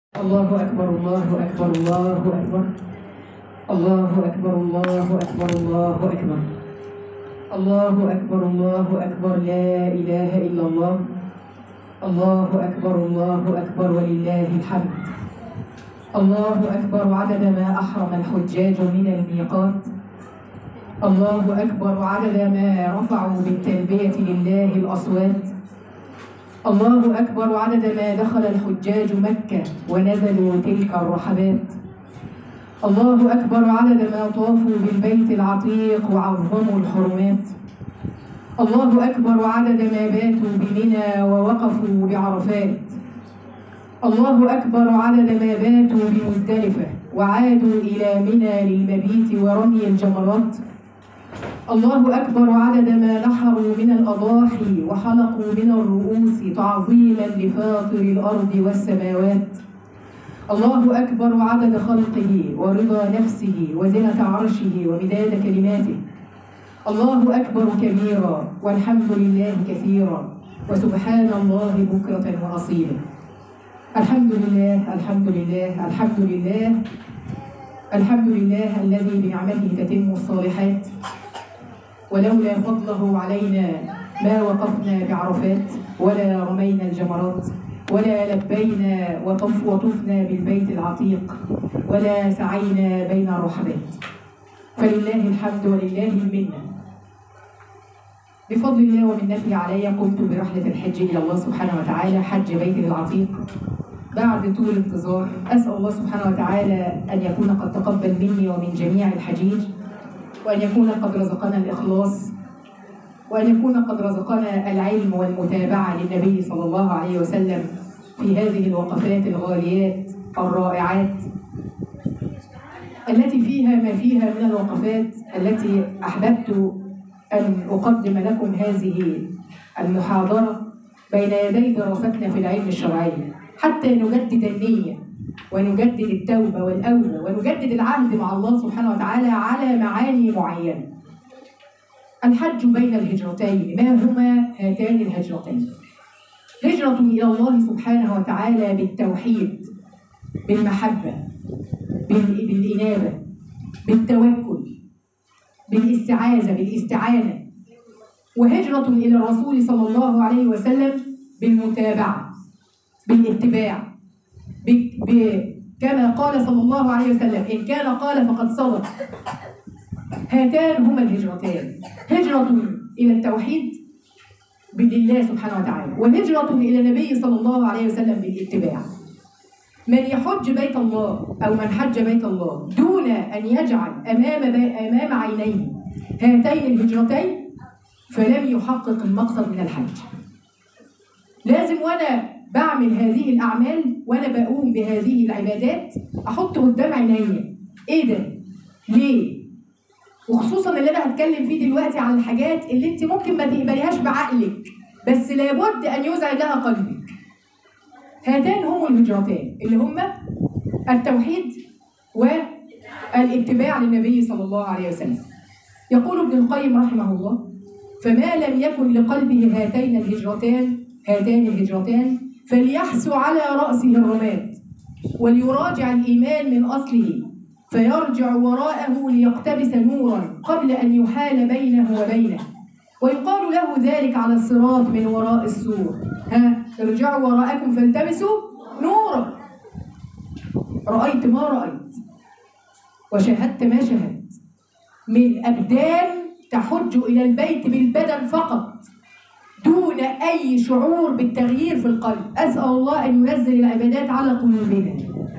الله أكبر الله أكبر الله أكبر الله أكبر الله أكبر الله أكبر الله أكبر الله أكبر لا إله إلا الله الله أكبر الله أكبر ولله الحمد الله أكبر عدد ما أحرم الحجاج من الميقات الله أكبر عدد ما رفعوا بالتلبية لله الأصوات الله أكبر عدد ما دخل الحجاج مكة ونزلوا تلك الرحبات الله أكبر عدد ما طافوا بالبيت العتيق وعظموا الحرمات الله أكبر عدد ما باتوا بمنى ووقفوا بعرفات الله أكبر عدد ما باتوا بمزدلفة وعادوا إلى منى للمبيت ورمي الجمرات الله أكبر عدد ما نحروا من الأضاحي وحلقوا من الرؤوس تعظيما لفاطر الأرض والسماوات الله أكبر عدد خلقه ورضا نفسه وزنة عرشه ومداد كلماته الله أكبر كبيرا والحمد لله كثيرا وسبحان الله بكرة وأصيلا الحمد لله الحمد لله الحمد لله الحمد لله الذي بنعمته تتم الصالحات ولولا فضله علينا ما وقفنا بعرفات ولا رمينا الجمرات ولا لبينا وطف وطفنا بالبيت العتيق ولا سعينا بين الرحبات فلله الحمد ولله المنه بفضل الله ومنته علي قمت برحلة الحج إلى الله سبحانه وتعالى حج بيته العتيق بعد طول انتظار أسأل الله سبحانه وتعالى أن يكون قد تقبل مني ومن جميع الحجيج وأن يكون قد رزقنا الإخلاص وأن يكون قد رزقنا العلم والمتابعة للنبي صلى الله عليه وسلم في هذه الوقفات الغاليات الرائعات التي فيها ما فيها من الوقفات التي أحببت أن أقدم لكم هذه المحاضرة بين يدي دراستنا في العلم الشرعي حتى نجدد النية ونجدد التوبة والأوبة ونجدد العهد مع الله سبحانه وتعالى على معاني معينة الحج بين الهجرتين ما هما هاتان الهجرتين هجرة إلى الله سبحانه وتعالى بالتوحيد بالمحبة بال- بالإنابة بالتوكل بالاستعاذة بالاستعانة وهجرة إلى الرسول صلى الله عليه وسلم بالمتابعة بالاتباع ب- ب- كما قال صلى الله عليه وسلم إن كان قال فقد صدق هاتان هما الهجرتان هجرة إلى التوحيد بالله سبحانه وتعالى وهجرة إلى النبي صلى الله عليه وسلم بالاتباع من يحج بيت الله أو من حج بيت الله دون أن يجعل أمام بي أمام عينيه هاتين الهجرتين فلم يحقق المقصد من الحج لازم وأنا بعمل هذه الأعمال وأنا بقوم بهذه العبادات أحط قدام عيني إيه ده؟ ليه؟ وخصوصا اللي أنا هتكلم فيه دلوقتي عن الحاجات اللي أنت ممكن ما تقبليهاش بعقلك بس لابد أن يزعج لها قلبك هاتان هم الهجرتان اللي هما التوحيد والاتباع للنبي صلى الله عليه وسلم يقول ابن القيم رحمه الله فما لم يكن لقلبه هاتين الهجرتان هاتان الهجرتان فليحسو على رأسه الرماد وليراجع الإيمان من أصله فيرجع وراءه ليقتبس نورا قبل أن يحال بينه وبينه ويقال له ذلك على الصراط من وراء السور ها ارجعوا وراءكم فالتمسوا نورا رأيت ما رأيت وشاهدت ما شاهدت من أبدان تحج إلى البيت بالبدن فقط دون أي شعور بالتغيير في القلب أسأل الله أن ينزل العبادات على قلوبنا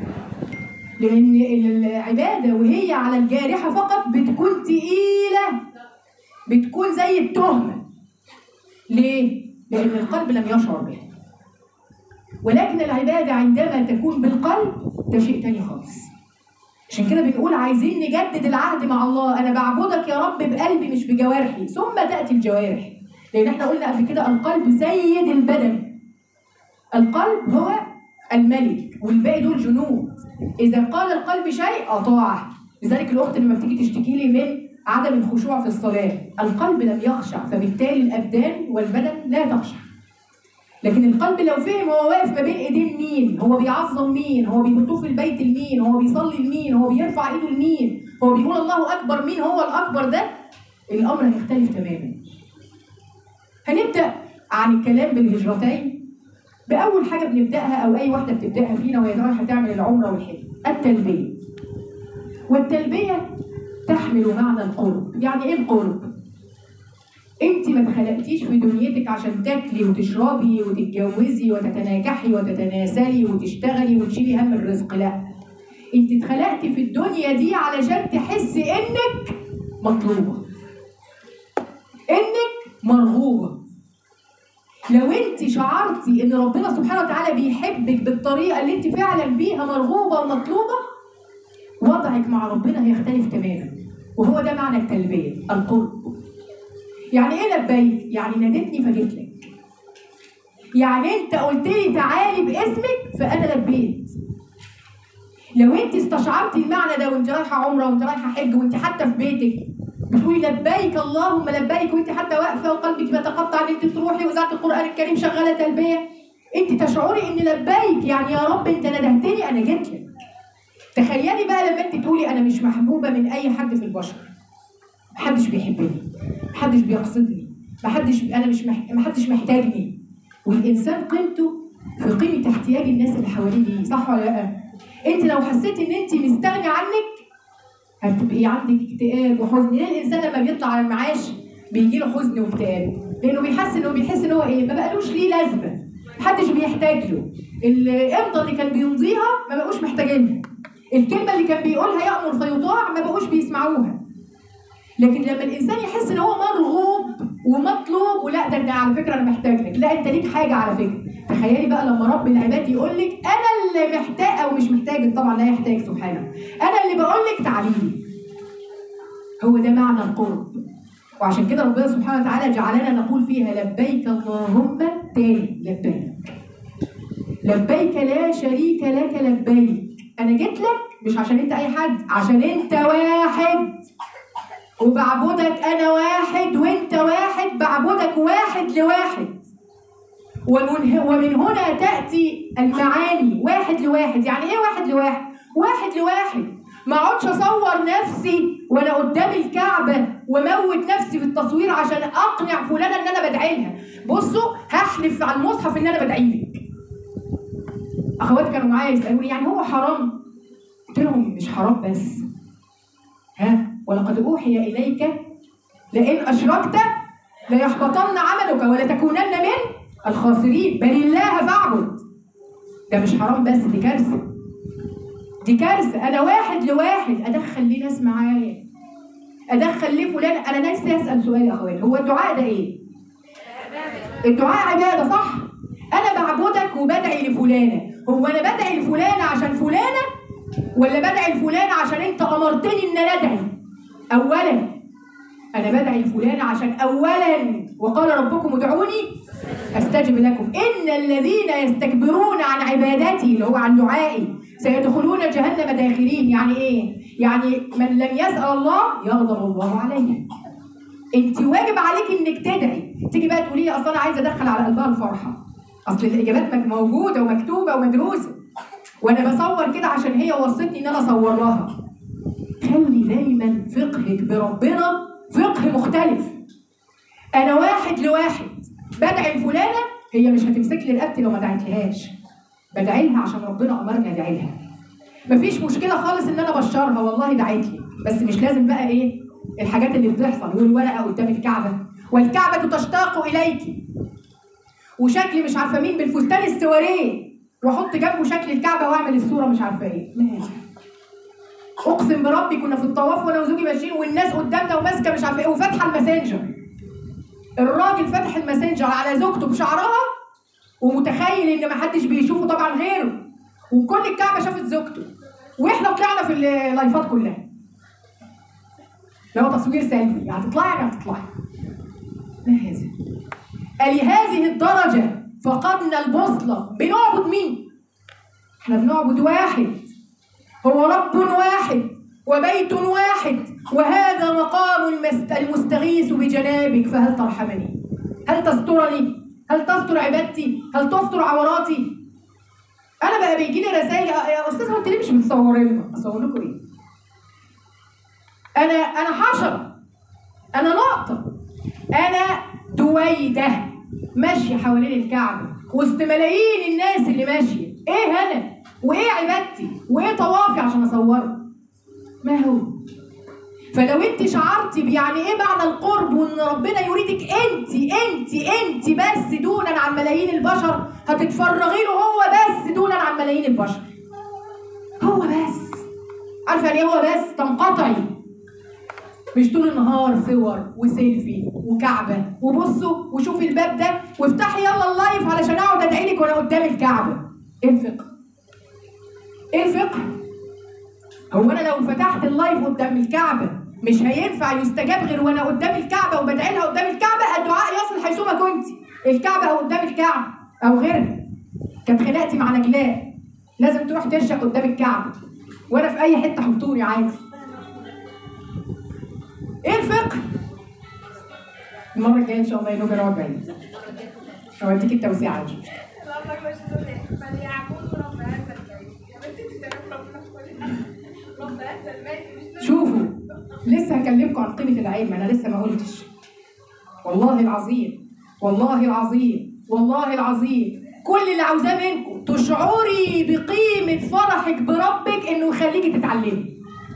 لأن العبادة وهي على الجارحة فقط بتكون تقيلة بتكون زي التهمة ليه؟ لأن القلب لم يشعر بها ولكن العبادة عندما تكون بالقلب ده شيء تاني خالص عشان كده بنقول عايزين نجدد العهد مع الله أنا بعبدك يا رب بقلبي مش بجوارحي ثم تأتي الجوارح لأن احنا قلنا قبل كده القلب سيد البدن القلب هو الملك والباقي دول جنود إذا قال القلب شيء أطاعه لذلك الأخت لما بتيجي تشتكي لي من عدم الخشوع في الصلاة القلب لم يخشع فبالتالي الأبدان والبدن لا تخشع لكن القلب لو فهم هو واقف ما بين ايدين مين هو بيعظم مين هو بيطوف البيت لمين هو بيصلي لمين هو بيرفع ايده لمين هو بيقول الله اكبر مين هو الاكبر ده الامر هيختلف تماما هنبدا عن الكلام بالهجرتين باول حاجه بنبداها او اي واحده بتبداها فينا وهي رايحه تعمل العمره والحج التلبيه والتلبيه تحمل معنى القرب يعني ايه القرب انت ما اتخلقتيش في دنيتك عشان تاكلي وتشربي وتتجوزي وتتناكحي وتتناسلي وتشتغلي وتشيلي هم الرزق لا انت اتخلقتي في الدنيا دي علشان تحسي انك مطلوبه انك مرغوبه لو انت شعرتي ان ربنا سبحانه وتعالى بيحبك بالطريقه اللي انت فعلا بيها مرغوبه ومطلوبه وضعك مع ربنا هيختلف تماما وهو ده معنى التلبيه القرب يعني ايه لبيك يعني نادتني فجيت لك يعني انت قلت لي تعالي باسمك فانا لبيت لو انت استشعرتي المعنى ده وانت رايحه عمره وانت رايحه حج وانت حتى في بيتك بتقولي لبيك اللهم لبيك وانت حتى واقفه وقلبك بيتقطع ان انت تروحي واذاعه القران الكريم شغاله تلبيه انت تشعري ان لبيك يعني يا رب انت ندهتني انا جيت لك تخيلي بقى لما انت تقولي انا مش محبوبه من اي حد في البشر محدش بيحبني محدش بيقصدني محدش انا مش مح... محدش محتاجني والانسان قيمته في قيمه احتياج الناس اللي حواليه دي صح ولا لا انت لو حسيتي ان انت مستغني عنك هتبقي عندك اكتئاب وحزن ليه الانسان لما بيطلع على المعاش بيجي له حزن واكتئاب لانه بيحس انه بيحس ان هو ايه ما بقالوش ليه لازمه محدش بيحتاج له الامضه اللي كان بيمضيها ما بقوش محتاجينها الكلمه اللي كان بيقولها يامر فيطاع ما بقوش بيسمعوها لكن لما الانسان يحس ان هو مرغوب ومطلوب ولا ده ده على فكره انا محتاج لك لا انت ليك حاجه على فكره تخيلي بقى لما رب العباد يقول لك انا اللي محتاج او مش محتاج طبعا لا يحتاج سبحانه انا اللي بقول لك تعالي لي هو ده معنى القرب وعشان كده ربنا سبحانه وتعالى جعلنا نقول فيها لبيك اللهم تاني لبيك لبيك لا شريك لك لبيك انا جيت لك مش عشان انت اي حد عشان انت واحد وبعبدك انا واحد وانت واحد بعبدك واحد لواحد ومن ومن هنا تاتي المعاني واحد لواحد يعني ايه واحد لواحد واحد لواحد ما اقعدش اصور نفسي وانا قدام الكعبه واموت نفسي في التصوير عشان اقنع فلانه ان انا بدعي لها بصوا هحلف على المصحف ان انا بدعي لك اخوات كانوا معايا يسالوني يعني هو حرام قلت لهم مش حرام بس ها ولقد اوحي اليك لئن اشركت ليحبطن عملك ولتكونن من الخاسرين بل الله فاعبد ده مش حرام بس دي كارثه دي كارثه انا واحد لواحد ادخل ليه ناس معايا ادخل ليه فلان انا نفسي اسال سؤال يا اخوان هو الدعاء ده ايه الدعاء عباده صح انا بعبدك وبدعي لفلانه هو انا بدعي لفلانه عشان فلانه ولا بدعي لفلانه عشان انت امرتني ان انا ادعي اولا انا بدعي لفلانه عشان اولا وقال ربكم ادعوني استجب لكم ان الذين يستكبرون عن عبادتي اللي هو عن دعائي سيدخلون جهنم داخلين يعني ايه يعني من لم يسال الله يغضب الله عليه انت واجب عليك انك تدعي تيجي بقى تقولي لي اصل انا عايزه ادخل على قلبها الفرحه اصل الاجابات مك- موجوده ومكتوبه ومدروسه وانا بصور كده عشان هي وصتني ان انا اصور لها خلي دايما فقهك بربنا فقه مختلف انا واحد لواحد بدعي لفلانه هي مش هتمسك لي رقبتي لو ما دعيتلهاش بدعي لها عشان ربنا امرني ادعي لها مفيش مشكله خالص ان انا بشرها والله دعيت لي بس مش لازم بقى ايه الحاجات اللي بتحصل والورقه قدام الكعبه والكعبه تشتاق اليك وشكل مش عارفه مين بالفستان السواريه واحط جنبه شكل الكعبه واعمل الصوره مش عارفه ايه ماشي اقسم بربي كنا في الطواف وانا وزوجي ماشيين والناس قدامنا وماسكه مش عارفه ايه وفاتحه الماسنجر الراجل فاتح الماسنجر على زوجته بشعرها ومتخيل ان محدش بيشوفه طبعا غيره وكل الكعبه شافت زوجته واحنا طلعنا في اللايفات كلها لو تصوير سلبي يعني هتطلعي يعني هتطلعي ما هذا ألهذه الدرجة فقدنا البوصلة بنعبد مين؟ احنا بنعبد واحد هو رب واحد وبيت واحد وهذا مقام المست... المستغيث بجنابك فهل ترحمني؟ هل تسترني؟ هل تستر عبادتي هل تستر عوراتي انا بقى بيجي لي رسائل يا يا استاذ هو انت ليه مش متصورين اصور لكم ايه انا انا حشره انا نقطه انا دويده ماشيه حوالين الكعبه وسط ملايين الناس اللي ماشيه ايه انا وايه عبادتي وايه طوافي عشان اصوره ما هو فلو انت شعرتي بيعني ايه معنى القرب وان ربنا يريدك انت انت انت بس دونا عن ملايين البشر هتتفرغي له هو بس دونا عن ملايين البشر هو بس عارفه يعني ايه هو بس تنقطعي مش طول النهار صور وسيلفي وكعبه وبصوا وشوفي الباب ده وافتحي يلا اللايف علشان اقعد ادعي لك وانا قدام الكعبه ايه الفقه؟ ايه الفقه؟ هو انا لو فتحت اللايف قدام الكعبه مش هينفع يستجاب غير وانا قدام الكعبه وبدعي لها قدام الكعبه الدعاء يصل حيثما كنت الكعبه او قدام الكعبه او غيرها كانت خناقتي مع نجلاء لازم تروح ترشق قدام الكعبه وانا في اي حته حطوني عادي ايه الفقه؟ المره الجايه ان شاء الله يا نوبه نقعد بعيد هوديك التوسيعه دي اللهم مش دول فليعبدوا رب هذا البيت يا بنتي انت تعرفي ربنا في كل رب هذا البيت مش دول شوفوا لسه هكلمكم عن قيمة العلم أنا لسه ما قلتش والله العظيم والله العظيم والله العظيم كل اللي عاوزاه منكم تشعري بقيمة فرحك بربك إنه يخليكي تتعلمي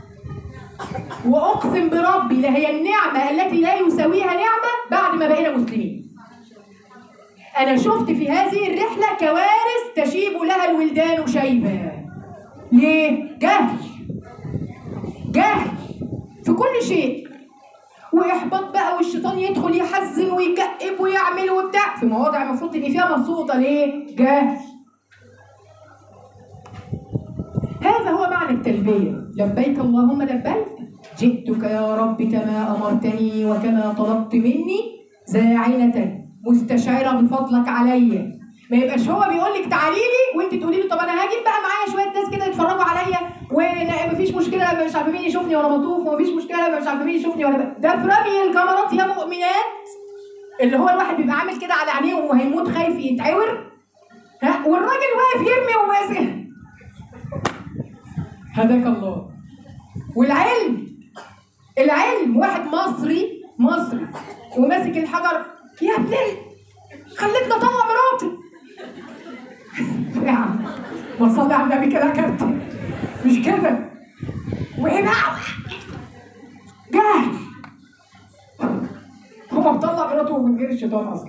وأقسم بربي لهي النعمة التي لا يساويها نعمة بعد ما بقينا مسلمين أنا شفت في هذه الرحلة كوارث تشيب لها الولدان شيبا ليه؟ جهل جهل في كل شيء واحباط بقى والشيطان يدخل يحزن ويكئب ويعمل وبتاع في مواضع المفروض تبقي فيها مبسوطه ليه؟ جهل هذا هو معنى التلبيه لبيك اللهم لبيك جئتك يا رب كما امرتني وكما طلبت مني زاعنه مستشعره بفضلك عليا ما يبقاش هو بيقول لك تعالي لي وانت تقولي له طب انا هاجيب بقى معايا شويه ناس كده يتفرجوا عليا ولا مفيش مشكله لما مش عارفه مين يشوفني وانا بطوف ومفيش مشكله لما مش عارفه مين يشوفني وانا ب... ده في رمي الكاميرات يا مؤمنات اللي هو الواحد بيبقى عامل كده على عينيه وهيموت خايف يتعور ها والراجل واقف يرمي وماسك هداك الله والعلم العلم واحد مصري مصري وماسك الحجر يا ابن ال- خليتني اطلع مراتي يا عم ما تصلي على النبي كده يا كابتن مش كده وهنا جاهل هو مطلع مراته من غير الشيطان اصلا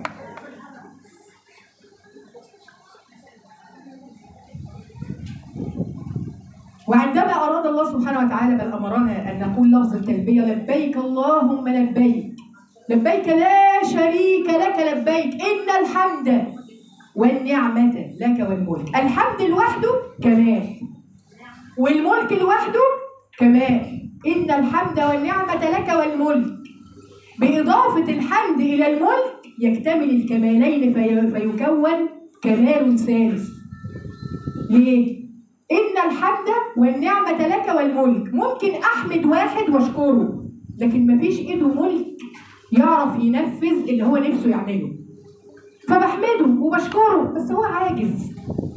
وعندما أراد الله سبحانه وتعالى بل أمرنا أن نقول لفظ التلبية لبيك اللهم لبيك لبيك لا شريك لك لبيك إن الحمد والنعمة لك والملك الحمد لوحده كمال والملك لوحده كمال إن الحمد والنعمة لك والملك بإضافة الحمد إلى الملك يكتمل الكمالين في فيكون كمال ثالث ليه؟ إن الحمد والنعمة لك والملك ممكن أحمد واحد وأشكره لكن مفيش إيده ملك يعرف ينفذ اللي هو نفسه يعمله فبحمده وبشكره بس هو عاجز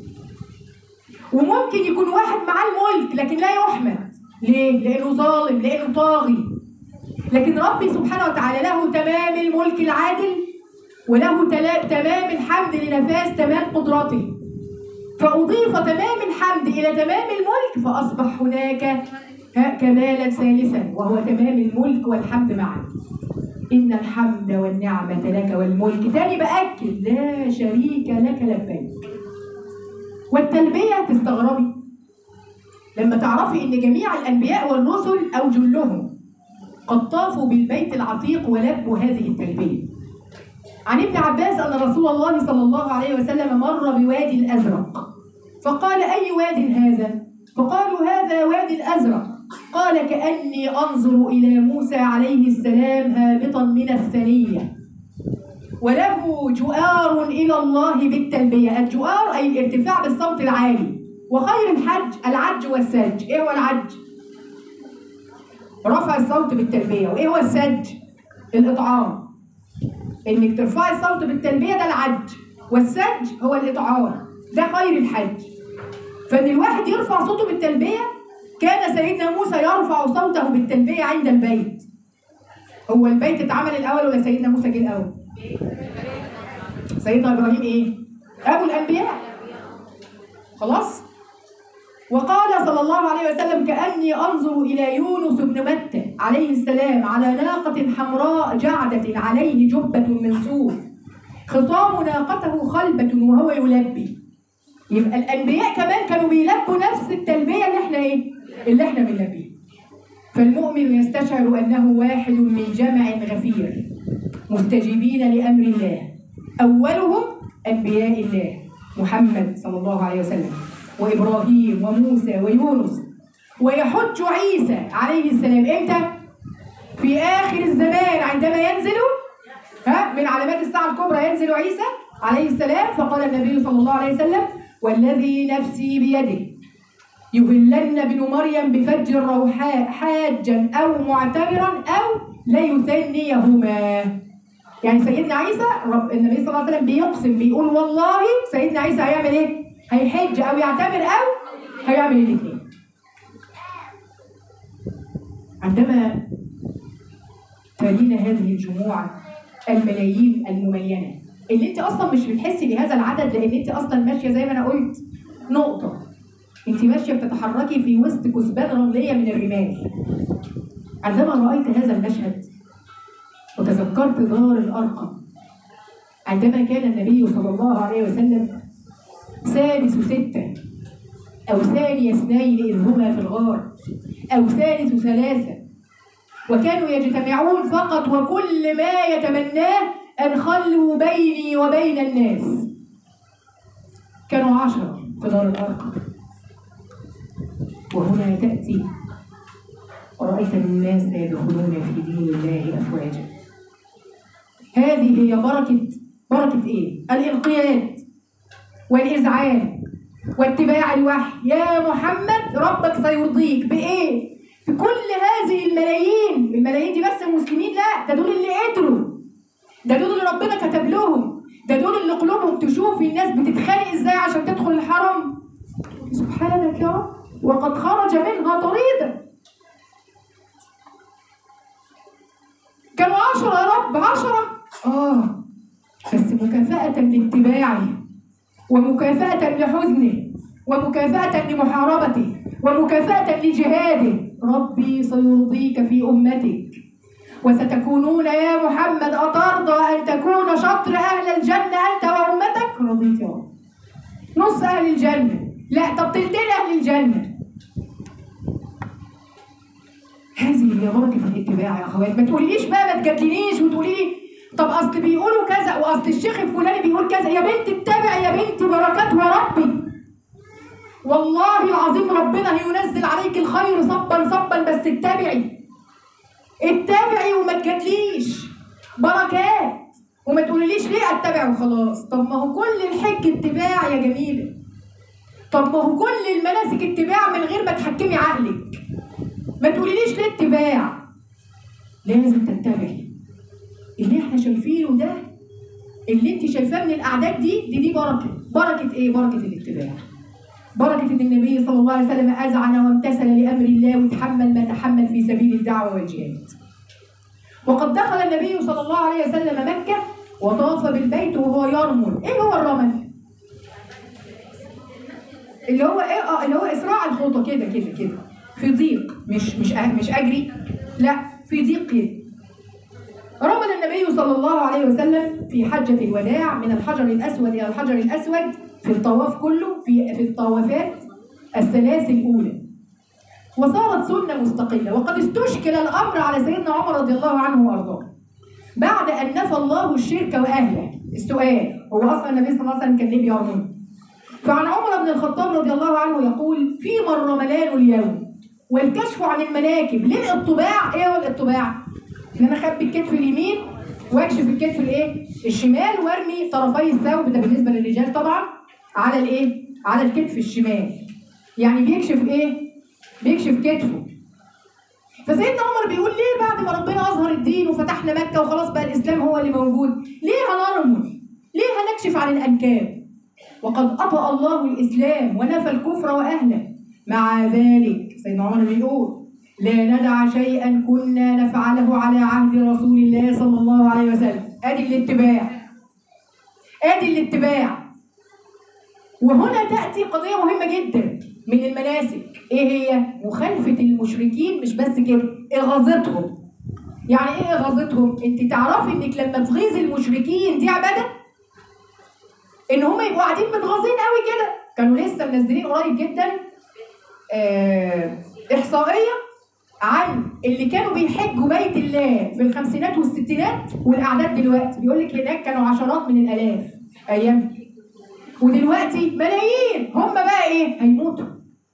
وممكن يكون واحد معاه الملك لكن لا يحمد ليه؟ لأنه ظالم لأنه طاغي لكن ربي سبحانه وتعالى له تمام الملك العادل وله تلا- تمام الحمد لنفاذ تمام قدرته فأضيف تمام الحمد إلى تمام الملك فأصبح هناك ها- كمالا ثالثا وهو تمام الملك والحمد معا إن الحمد والنعمة لك والملك تاني بأكد لا شريك لك لبيك والتلبية تستغربي لما تعرفي إن جميع الأنبياء والرسل أو جلهم قد طافوا بالبيت العتيق ولبوا هذه التلبية عن ابن عباس أن رسول الله صلى الله عليه وسلم مر بوادي الأزرق فقال أي واد هذا؟ فقالوا هذا وادي الأزرق قال كأني أنظر إلى موسى عليه السلام هابطا من الثنية وله جؤار إلى الله بالتلبية الجؤار أي الارتفاع بالصوت العالي وخير الحج العج والسج إيه هو العج؟ رفع الصوت بالتلبية وإيه هو السج؟ الإطعام انك ترفعي الصوت بالتلبيه ده العج والسج هو الاطعام ده خير الحج فان الواحد يرفع صوته بالتلبيه كان سيدنا موسى يرفع صوته بالتلبيه عند البيت هو البيت اتعمل الاول ولا سيدنا موسى جه الاول سيدنا ابراهيم ايه ابو الانبياء خلاص وقال صلى الله عليه وسلم كأني أنظر إلى يونس بن متى عليه السلام على ناقة حمراء جعدة عليه جبة من صوف خطام ناقته خلبة وهو يلبي يبقى الأنبياء كمان كانوا بيلبوا نفس التلبية اللي احنا ايه؟ اللي احنا بنلبيها فالمؤمن يستشعر أنه واحد من جمع غفير مستجيبين لأمر الله أولهم أنبياء الله محمد صلى الله عليه وسلم وإبراهيم وموسى ويونس ويحج عيسى عليه السلام إمتى؟ في آخر الزمان عندما ينزل ها من علامات الساعة الكبرى ينزل عيسى عليه السلام فقال النبي صلى الله عليه وسلم والذي نفسي بيده يهلن ابن مريم بفج الروحاء حاجا أو معتمرا أو ليثنيهما يعني سيدنا عيسى رب النبي صلى الله عليه وسلم بيقسم بيقول والله سيدنا عيسى هيعمل ايه؟ هيحج او يعتمر او هيعمل الاثنين. عندما تلينا هذه الجموع الملايين الممينه اللي انت اصلا مش بتحسي بهذا العدد لان انت اصلا ماشيه زي ما انا قلت نقطه انت ماشيه بتتحركي في وسط كثبان رمليه من الرمال عندما رايت هذا المشهد وتذكرت دار الأرقم عندما كان النبي صلى الله عليه وسلم سادس ستة أو ثاني اثنين إذ هما في الغار أو ثالث ثلاثة وكانوا يجتمعون فقط وكل ما يتمناه أن خلوا بيني وبين الناس كانوا عشرة في دار الأرقم وهنا تأتي ورأيت الناس يدخلون في دين الله أفواجا هذه هي بركة بركة إيه؟ الانقياد والإذعان واتباع الوحي يا محمد ربك سيرضيك بإيه؟ بكل هذه الملايين الملايين دي بس المسلمين لا ده دول اللي قدروا ده دول اللي ربنا كتب لهم ده دول اللي قلوبهم تشوف الناس بتتخانق ازاي عشان تدخل الحرم سبحانك يا رب وقد خرج منها طريدا كانوا عشرة يا رب عشرة آه بس مكافأة لاتباعه ومكافأة لحزنه ومكافأة لمحاربته ومكافأة لجهاده ربي سيرضيك في أمتك وستكونون يا محمد أترضى أن تكون شطر أهل الجنة أنت وأمتك رضيت يا رب نص أهل الجنة لا طب تلتين أهل الجنة هذه هي بركة الاتباع يا أخوات ما تقوليش بقى ما تجادلنيش وتقولي لي طب أصل بيقولوا كذا وأصل الشيخ الفلاني بيقول كذا يا بنتي اتبعي يا بنتي بركات ربي والله العظيم ربنا هينزل عليك الخير صبا صبا بس اتبعي اتبعي وما تجادليش بركات وما تقوليليش ليه اتبع وخلاص طب ما هو كل الحج اتباع يا جميله طب ما هو كل المناسك اتباع من غير ما تحكمي عقلك ما تقوليليش ليه اتباع لازم تتبعي اللي احنا شايفينه ده اللي انت شايفاه من الاعداد دي دي دي بركه بركه ايه بركه الاتباع بركه ان النبي صلى الله عليه وسلم اذعن وامتثل لامر الله وتحمل ما تحمل في سبيل الدعوه والجهاد وقد دخل النبي صلى الله عليه وسلم مكه وطاف بالبيت وهو يرمل ايه هو الرمل اللي هو ايه اه اللي هو اسراع الخطى كده كده كده في ضيق مش مش أه مش اجري لا في ضيق كده رمل النبي صلى الله عليه وسلم في حجة الوداع من الحجر الأسود إلى الحجر الأسود في الطواف كله في في الطوافات الثلاث الأولى وصارت سنة مستقلة وقد استشكل الأمر على سيدنا عمر رضي الله عنه وأرضاه بعد أن نفى الله الشرك وأهله السؤال هو أصلا النبي صلى الله عليه وسلم كان ليه بيرمل فعن عمر بن الخطاب رضي الله عنه يقول فيما الرملان اليوم والكشف عن المناكب ليه الطباع ايه هو الطباع ان انا اخبي الكتف اليمين واكشف الكتف الايه الشمال وارمي طرفي الثوب ده بالنسبه للرجال طبعا على الايه على الكتف الشمال يعني بيكشف ايه بيكشف كتفه فسيدنا عمر بيقول ليه بعد ما ربنا اظهر الدين وفتحنا مكه وخلاص بقى الاسلام هو اللي موجود ليه هنرمل ليه هنكشف عن الانكاب وقد اطأ الله الاسلام ونفى الكفر واهله مع ذلك سيدنا عمر بيقول لا ندع شيئا كنا نفعله على عهد رسول الله صلى الله عليه وسلم ادي الاتباع ادي الاتباع وهنا تأتي قضية مهمة جدا من المناسك ايه هي؟ مخالفة المشركين مش بس كده اغاظتهم يعني ايه اغاظتهم؟ انت تعرفي انك لما تغيظ المشركين دي عبادة؟ ان هم يبقوا قاعدين متغاظين قوي كده كانوا لسه منزلين قريب جدا آه احصائية عن اللي كانوا بيحجوا بيت الله في الخمسينات والستينات والاعداد دلوقتي بيقول لك هناك كانوا عشرات من الالاف ايام ودلوقتي ملايين هم بقى ايه هيموتوا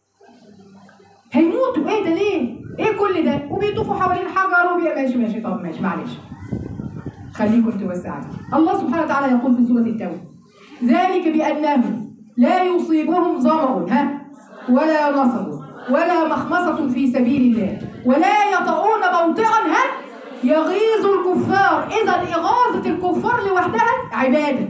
هيموتوا ايه ده ليه ايه كل ده وبيطوفوا حوالين حجر وبي... ماشي ماشي طب ماشي معلش خليكم انتوا بس قاعدين الله سبحانه وتعالى يقول في سوره التوبه ذلك بانهم لا يصيبهم ظمأ ها ولا نصب ولا مخمصة في سبيل الله ولا يطؤون موطئا ها يغيظ الكفار إذا إغاظة الكفار لوحدها عبادة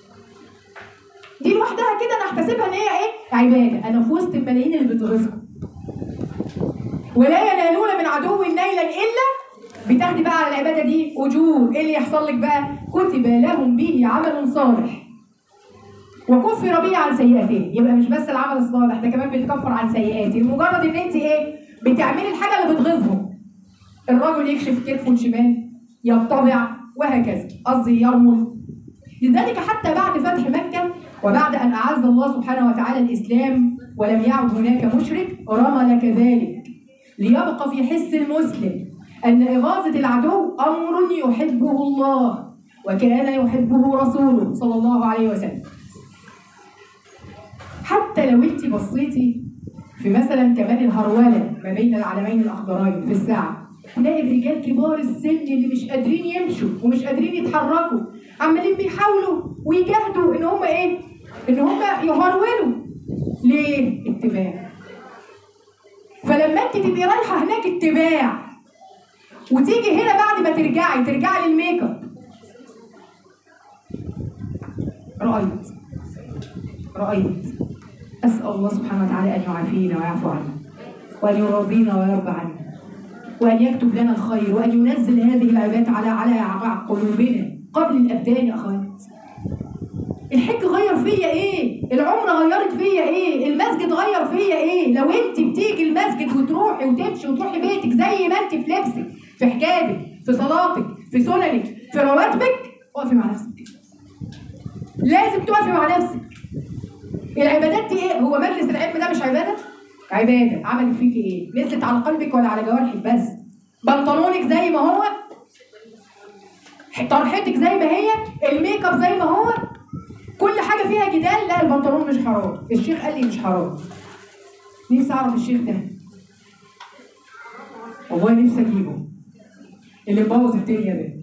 دي لوحدها كده نحتسبها ان هي ايه؟ عباده، انا في وسط الملايين اللي بتغيظهم. ولا ينالون من عدو نيلا الا بتاخدي بقى على العباده دي اجور، ايه اللي يحصل لك بقى؟ كتب لهم به عمل صالح. وكفر به عن سيئاته، يبقى مش بس العمل الصالح ده كمان بيتكفر عن سيئاته، لمجرد ان انت ايه؟ بتعملي الحاجه اللي بتغيظهم. الرجل يكشف كتفه الشمال، يطبع وهكذا، قصدي يرمل. لذلك حتى بعد فتح مكه وبعد أن أعز الله سبحانه وتعالى الإسلام ولم يعد هناك مشرك رمل كذلك ليبقى في حس المسلم أن إغاظة العدو أمر يحبه الله وكان يحبه رسوله صلى الله عليه وسلم حتى لو انت بصيتي في مثلا كمان الهرولة ما بين العلمين الأخضرين في الساعة تلاقي الرجال كبار السن اللي مش قادرين يمشوا ومش قادرين يتحركوا عمالين بيحاولوا ويجاهدوا ان هم ايه؟ ان هم يهرولوا ليه؟ اتباع فلما انت تبقي رايحه هناك اتباع وتيجي هنا بعد ما ترجعي ترجعي للميك اب رأيت رأيت أسأل الله سبحانه وتعالى أن يعافينا ويعفو عنا وأن يراضينا ويرضى عنا وأن يكتب لنا الخير وأن ينزل هذه العبادات على على قلوبنا قبل الأبدان يا أخوات الحج غير فيا ايه العمرة غيرت فيا ايه المسجد غير فيا ايه لو انت بتيجي المسجد وتروحي وتمشي وتروحي بيتك زي ما انت في لبسك في حجابك في صلاتك في سننك في رواتبك اقفي مع نفسك لازم تقفي مع نفسك العبادات دي ايه هو مجلس العلم ده مش عباده عباده عملت فيك ايه نزلت على قلبك ولا على جوارحك بس بنطلونك زي ما هو طرحتك زي ما هي الميك اب زي ما هو كل حاجه فيها جدال لا البنطلون مش حرام الشيخ قال لي مش حرام نفسي اعرف الشيخ ده والله نفسي اجيبه اللي مبوظ الدنيا ده